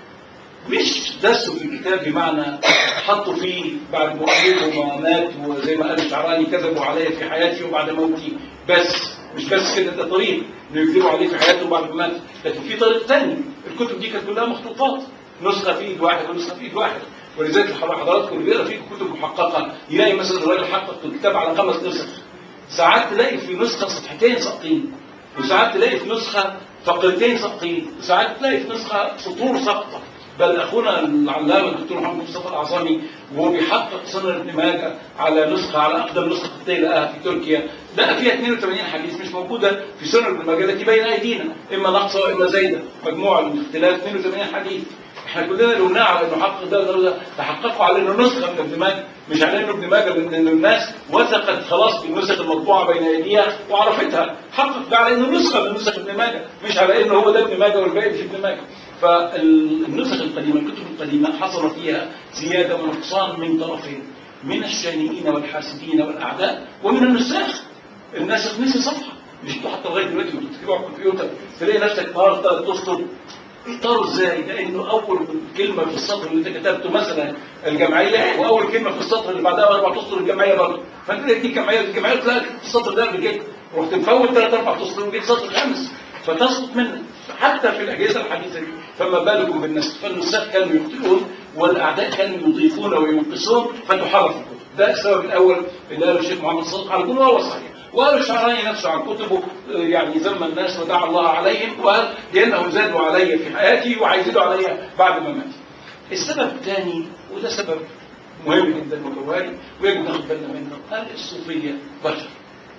مش دسوا في الكتاب بمعنى حطوا فيه بعد مؤلفه وما مات وزي ما قال الشعراني كذبوا علي في حياتي وبعد موتي بس مش بس كده ده طريق انه يكذبوا عليه في حياته وبعد ما مات لكن في طريق ثاني الكتب دي كانت كلها مخطوطات نسخه في ايد واحد ونسخه في ايد واحد ولذلك حضراتكم اللي بيقرا فيه كتب محققه يلاقي مثلا الراجل حقق الكتاب على خمس نسخ ساعات تلاقي في نسخه صفحتين ساقطين وساعات تلاقي في نسخه فقرتين ساقطين وساعات تلاقي في نسخه سطور ساقطه بل اخونا العلامه الدكتور محمد مصطفى الاعظمي وهو بيحقق سنن ابن ماجه على نسخه على اقدم نسخه قبطيه لقاها في تركيا لقى فيها 82 حديث مش موجوده في سنن ابن ماجه التي بين ايدينا اما ناقصه واما زايده مجموعه من اختلاف 82 حديث احنا كلنا لو على انه حقق ده ده ده تحققوا على انه نسخه من ابن ماجه مش على انه ابن ماجه لان إنه الناس وثقت خلاص بالنسخ المطبوعه بين ايديها وعرفتها حقق ده على انه نسخه من نسخ ابن ماجه مش على انه هو ده ابن ماجه والباقي مش ابن ماجه فالنسخ القديمه الكتب القديمه حصل فيها زياده ونقصان من طرفين من الشانئين والحاسدين والاعداء ومن النساخ الناسخ نسي صفحه مش انتوا حتى لغايه دلوقتي وانتوا بتكتبوا على الكمبيوتر تلاقي نفسك نهار ثلاث اسطر اختاروا ازاي؟ لانه اول كلمه في السطر اللي انت كتبته مثلا الجمعيه واول كلمه في السطر اللي بعدها اربع اسطر الجمعيه برضه فانت لقيت دي الجمعيه الجمعيه تلاقي السطر ده قبل كده رحت مفوت ثلاث اربع اسطر وجيت سطر خامس فتسقط منك حتى في الاجهزه الحديثه دي فما بالكم بالنسخ فالنساخ كانوا يخطئون والاعداء كانوا يضيفون وينقصون فتحرف الكتب ده السبب الاول اللي قاله الشيخ محمد صادق على طول وهو صحيح وقال الشعراني نفسه عن كتبه آه، يعني ذم الناس ودعا الله عليهم وقال لأنهم زادوا علي في حياتي وهيزيدوا علي بعد ما مات السبب الثاني وده سبب مهم جدا وجوهري ويجب ناخد بالنا منه قال الصوفية بشر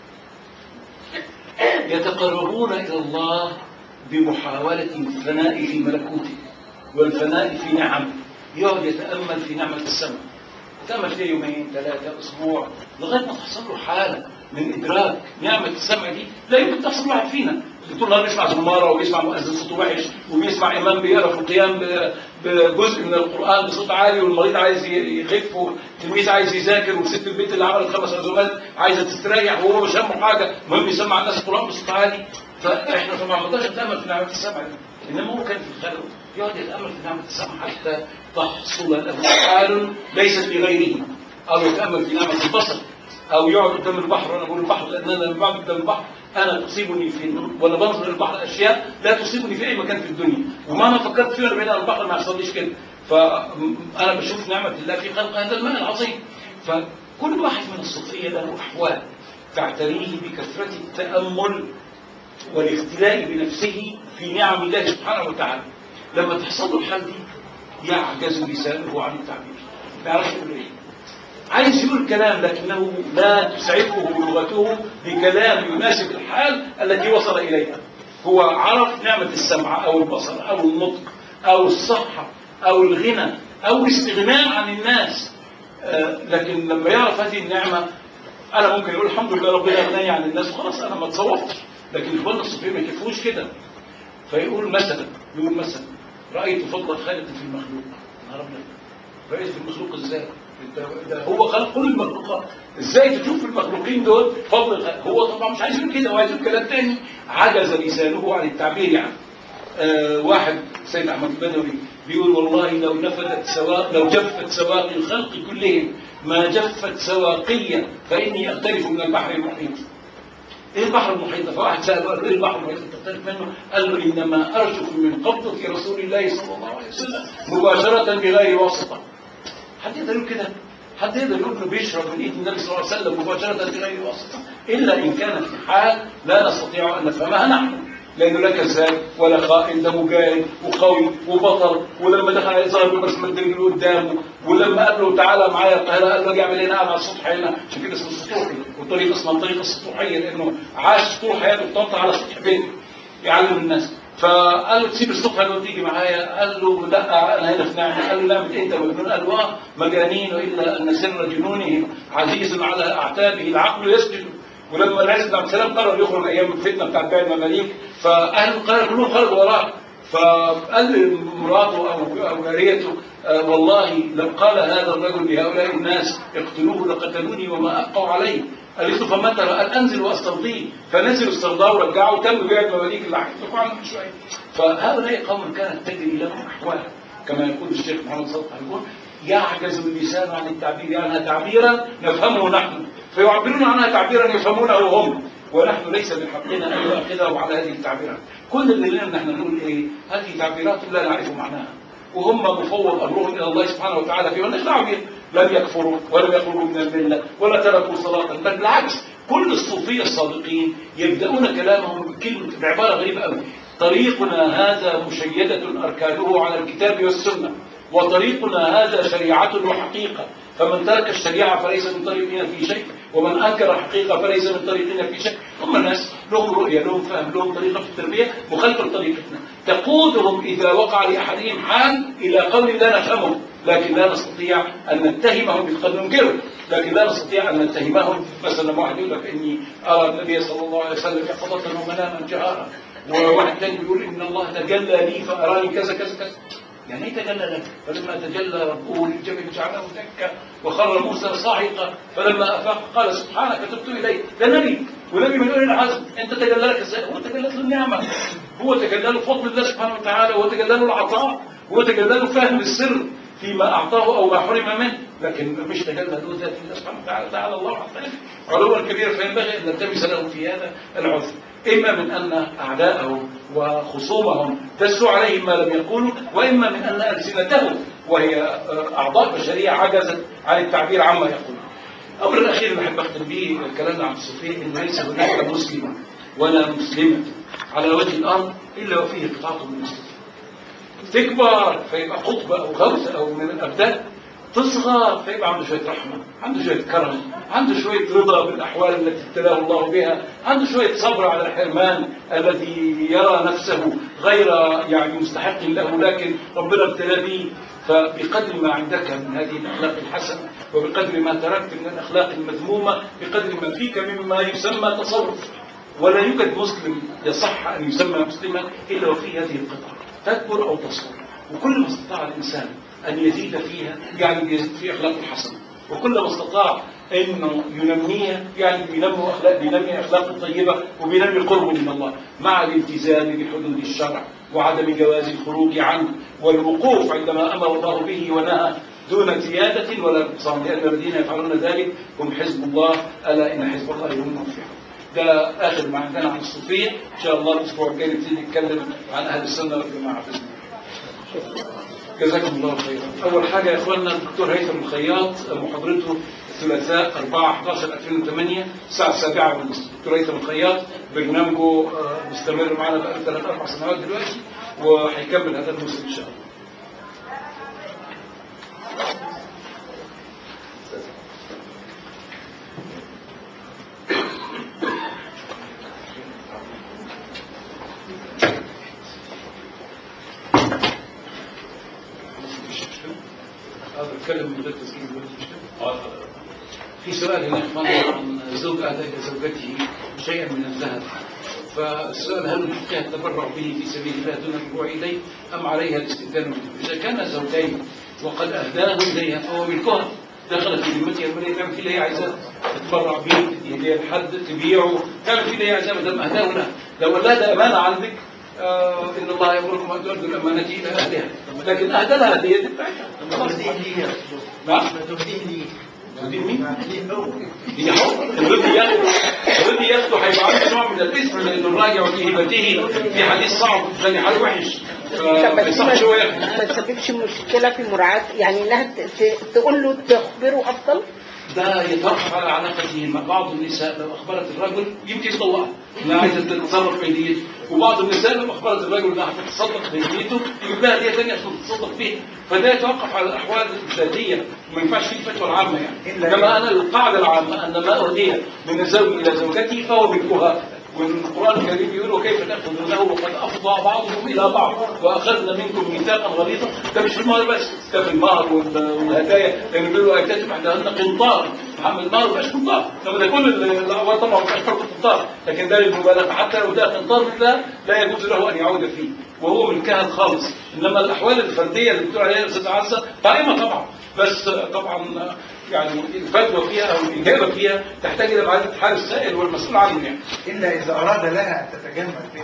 يتقربون إلى الله بمحاولة الفناء في ملكوته والفناء في نعمه يقعد يتأمل في نعمة السماء يتأمل فيها يومين ثلاثة أسبوع لغاية ما تحصل له حالة من إدراك نعمة السمع دي لا يمكن تحصل واحد فينا طول النهار بيسمع زمارة وبيسمع مؤذن صوته وحش وبيسمع إمام بيقرا في القيام ب- بجزء من القرآن بصوت عالي والمريض عايز ي- يخف والتلميذ عايز يذاكر وست البيت اللي عملت خمس عزومات عايزة تستريح وهو مش همه حاجة المهم يسمع الناس القرآن بصوت عالي فإحنا طبعا ما نقدرش نتأمل في نعمة السمع دي إنما هو كان في الخلق يقعد يتأمل في نعمة السمع حتى تحصل له حال ليست لغيره أو يتأمل في نعمة البصر أو يقعد قدام البحر وأنا بقول البحر لأن أنا لما بقعد قدام البحر أنا تصيبني في وأنا بنظر للبحر أشياء لا تصيبني في أي مكان في الدنيا ومهما فكرت فيه وأنا بعيد عن البحر ما يحصليش كده فأنا بشوف نعمة الله في خلق هذا الماء العظيم فكل واحد من الصوفية له أحوال تعتريه بكثرة التأمل والاختلاء بنفسه في نعم الله سبحانه وتعالى لما تحصل له الحال دي يعجز لسانه عن التعبير ما يعرفش يقول ايه عايز يقول كلام لكنه لا تسعفه لغته بكلام يناسب الحال التي وصل إليها هو عرف نعمة السمع أو البصر أو النطق أو الصحة أو الغنى أو الاستغناء عن الناس آه، لكن لما يعرف هذه النعمة أنا ممكن يقول الحمد لله ربنا أغناني عن الناس وخلاص أنا ما تصوفتش لكن إخواننا الصوفيين ما يكفوش كده فيقول مثلا يقول مثلا رأيت فضل خالق في المخلوق نهار أبيض رأيت في المخلوق ازاي ده, ده هو خلق كل المخلوقات ازاي تشوف المخلوقين دول فضل الخالق هو طبعا مش عايز يقول كده هو عايز يقول كلام تاني عجز لسانه عن التعبير عنه آه واحد سيد احمد البدوي بيقول والله لو نفدت سواق لو جفت سواقي الخلق كلهم ما جفت سواقية فإني أختلف من البحر المحيط ايه البحر المحيط ده؟ فواحد سأله قال له ايه البحر المحيط انت تختلف منه؟ قال له انما ارجف من قبضة رسول الله صلى الله عليه وسلم مباشرة بغير واسطة. حد يقدر يقول كده؟ حد يقدر يقول انه بيشرب من ايد النبي صلى الله عليه وسلم مباشرة بغير واسطة الا ان كانت في حال لا نستطيع ان نفهمها نحن. لانه لا كذاب ولا خائن ده مجاهد وقوي وبطل ولما دخل عليه ظهر بس مد رجله قدامه ولما قال له تعالى معايا القاهره قال له اجي اعمل هنا قاعد على السطح هنا عشان كده اسمه السطوحي والطريق اسمها الطريقه السطوحيه لانه عاش طول حياته في طنطا على سطح بيته يعلم الناس فقال له تسيب السطح ده وتيجي معايا قال له لا انا هنا في نعمه قال له لا انت مجنون قال له اه مجانين الا ان سر جنونه عزيز على اعتابه العقل يسجد ولما العز بن عبد السلام قرر يخرج ايام الفتنه بتاعت بيع المماليك فاهل القريه كلهم خرجوا وراه فقال لمراته او او جاريته آه والله لو قال هذا الرجل لهؤلاء الناس اقتلوه لقتلوني وما ابقوا عليه قالت له فما ترى قال انزل واسترضيه فنزل استرضاه ورجعه وتم بيع المماليك اللي حكيت لكم عنه من شويه فهؤلاء قوم كانت تجري لهم احوال كما يقول الشيخ محمد صدق يقول يعجز اللسان عن التعبير عنها تعبيرا نفهمه نحن فيعبرون عنها تعبيرا يفهمونه هم ونحن ليس من حقنا ان نؤخذهم على هذه التعبيرات كل اللي لنا ان احنا نقول ايه هذه تعبيرات لا نعرف معناها وهم مفوض امرهم الى الله سبحانه وتعالى في مالناش دعوه بيها لم يكفروا ولم يخرجوا من المله ولا تركوا صلاه بل بالعكس كل الصوفيه الصادقين يبداون كلامهم بكلمه بعباره غريبه قوي طريقنا هذا مشيده اركانه على الكتاب والسنه وطريقنا هذا شريعة وحقيقة فمن ترك الشريعة فليس من طريقنا في شيء ومن أنكر الحقيقة فليس من طريقنا في شيء هم ناس لهم رؤية لهم فهم لهم طريقة في التربية مخالفة لطريقتنا تقودهم إذا وقع لأحدهم حال إلى قول لا نفهمه لكن لا نستطيع أن نتهمهم قد ننكره لكن لا نستطيع أن نتهمهم مثلا لما واحد يقول لك إني أرى النبي صلى الله عليه وسلم يقظة ومناما جهارا وواحد ثاني بيقول إن الله تجلى لي فأراني كذا كذا كذا يعني ايه تجلى لك فلما تجلى ربه للجبل جعله دكا وخر موسى صاعقا فلما افاق قال سبحانك تبت اليك ده نبي ونبي من اولي العزم انت تجلى لك ازاي هو تجلى له النعمه هو تجلى له فضل الله سبحانه وتعالى هو تجلى له العطاء هو تجلى له فهم السر فيما اعطاه او ما حرم منه لكن مش تجلى له ذات الله سبحانه وتعالى تعالى الله عن ذلك علوا كبيرا فينبغي ان نلتمس له في هذا العذر إما من أن أعداءهم وخصومهم دسوا عليهم ما لم يقولوا وإما من أن ألسنتهم وهي أعضاء بشرية عجزت عن التعبير عما يقولون الامر الاخير اللي احب اختم به كلامنا عن الصوفيه ان ليس هناك مسلم ولا مسلمه على وجه الارض الا وفيه قطعه من المسلمين تكبر فيبقى قطب او غوث او من الابدان تصغر فيبقى عنده شويه رحمه عنده شويه كرم عنده شويه رضا بالاحوال التي ابتلاه الله بها عنده شويه صبر على الحرمان الذي يرى نفسه غير يعني مستحق له لكن ربنا ابتلى به فبقدر ما عندك من هذه الاخلاق الحسنه وبقدر ما تركت من الاخلاق المذمومه بقدر ما فيك مما يسمى تصرف ولا يوجد مسلم يصح ان يسمى مسلما الا وفيه هذه القطعه تكبر او تصغر وكل ما استطاع الانسان ان يزيد فيها يعني يزيد في اخلاق الحسنه وكل ما استطاع انه ينميها يعني بينمي اخلاق بينمي اخلاق طيبه وبينمي قربه من الله مع الالتزام بحدود الشرع وعدم جواز الخروج عنه والوقوف عندما امر الله به ونهى دون زيادة ولا نقصان لأن الذين يفعلون ذلك هم حزب الله ألا إن حزب الله هم المفلحون ده آخر ما عندنا عن الصوفية إن شاء الله الأسبوع الجاي نبتدي نتكلم عن أهل السنة والجماعة بإذن الله جزاكم الله خيرا أول حاجة يا إخواننا الدكتور هيثم الخياط محاضرته الثلاثاء 4 11 2008 الساعة السابعة ونصف الدكتور هيثم الخياط برنامجه آه، مستمر معنا بقى ثلاث أربع سنوات دلوقتي وهيكمل هذا الموسم إن شاء الله هذا الكلام من غير تسجيل دلوقتي مش كده؟ في سؤال هنا يا اخوان عن زوج اهدى الى زوجته شيئا من الذهب فالسؤال هل يمكنها التبرع به في سبيل الله دون رجوع اليه ام عليها الاستئذان منه؟ اذا كان زوجين وقد اهداه اليها فهو ملكها دخلت في ذمتها الماليه تعمل فيه اللي هي عايزاه تتبرع به تديه هديه لحد تبيعه تعمل فيه اللي هي عايزاه ما دام اهداه لها لو قال لها ده امانه عندك آه ان الله يامركم ان تؤدوا الامانه الى اهلها لكن اهدى لها هديه دي بتاعتها خلاص. نعم تدين مين؟ هي حر الذي ياخده الذي ياخده هيبقى عنده نوع من الاثم لانه الراجع في هبته في حديث صعب ثاني حال وحش طب ما فما دي يصحش هو ياخده ما تسببش مشكلة في مراعاة يعني انها ت- ت- تقول له تخبره افضل ده يتوقف على علاقته مع بعض النساء لو اخبرت الرجل يمكن يطلقها انها عايزه تتصرف في هديته وبعض النساء لو اخبرت الرجل انها هتتصدق في هديته يجيب لها هديه ثانيه عشان تتصدق فيها فده يتوقف على الاحوال الذاتيه وما ينفعش فيه الفتوى العامه يعني انما انا القاعده العامه ان ما اهدي من الزوج الى زوجته فهو ملكها والقران الكريم يقول وكيف تاخذونه وقد افضى بعضهم الى بعض واخذنا منكم ميثاقا غليظا ده مش في المهر بس ده في المهر وال- والهدايا لان بيقولوا ايتاتكم عندهن قنطار محمد المهر ما قنطار طب ده كل ال- الاعوان طبعا ما فرق قنطار لكن ده للمبالغه حتى لو ده قنطار ده لا يجوز له ان يعود فيه وهو ملكها الخالص انما الاحوال الفرديه اللي بتقول عليها الاستاذ عزه قائمه طبعا بس طبعا يعني الفتوى فيها او الاجابه فيها تحتاج الى معرفه حال السائل والمسؤول عنه يعني إلا إذا أراد لها أن تتجمل به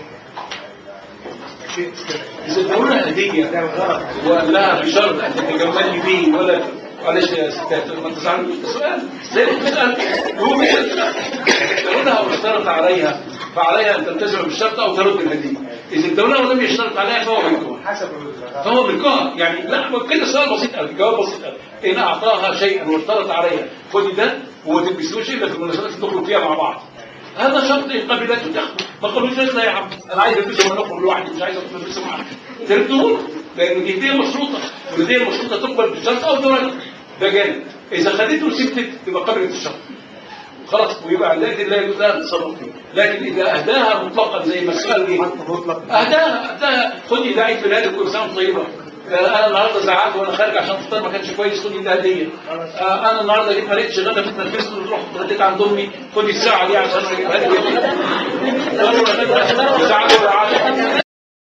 شيء كده إذا ادونا هدية ده غلط وقال لها بشرط أن تتجملي به ولا معلش يا ستات ما تزعلوش ده سؤال زي ما بتسأل هو بيسأل ادونها واشترط عليها فعليها أن تلتزم بالشرط أو ترد الهدية إذا ادونها ولم يشترط عليها فهو ملكها حسب الغلط فهو ملكها يعني لا كده سؤال بسيط قوي جواب بسيط قوي إن أعطاها شيئا واشترط عليها خدي ده وما تلبسوش إلا في المناسبات اللي تخرج فيها مع بعض هذا شرط إن قبلته تاخده ما قبلتش لا يا عم انا عايز البسه وانا اخرج لوحدي مش عايز اخرج البسه معاك تردون لان دي هديه مشروطه والهديه المشروطه تقبل بشرط او دون ده جانب اذا خدته وسبتت تبقى قبلت الشرط خلاص ويبقى التي لا يجوز لها التصرف فيه لكن اذا اهداها مطلقا زي ما السؤال جه مطلق اهداها اهداها خدي ده عيد ميلادك كل سنه وأنت طيبه آه، انا النهارده زعلت وانا خارج عشان الفطار ما كانش كويس خدي ده هديه آه، انا النهارده جيت ما لقيتش غدا بتنفذت وتروح اتغديت عند امي خدي الساعه دي عشان اجيبها لك زعلت ولا عادي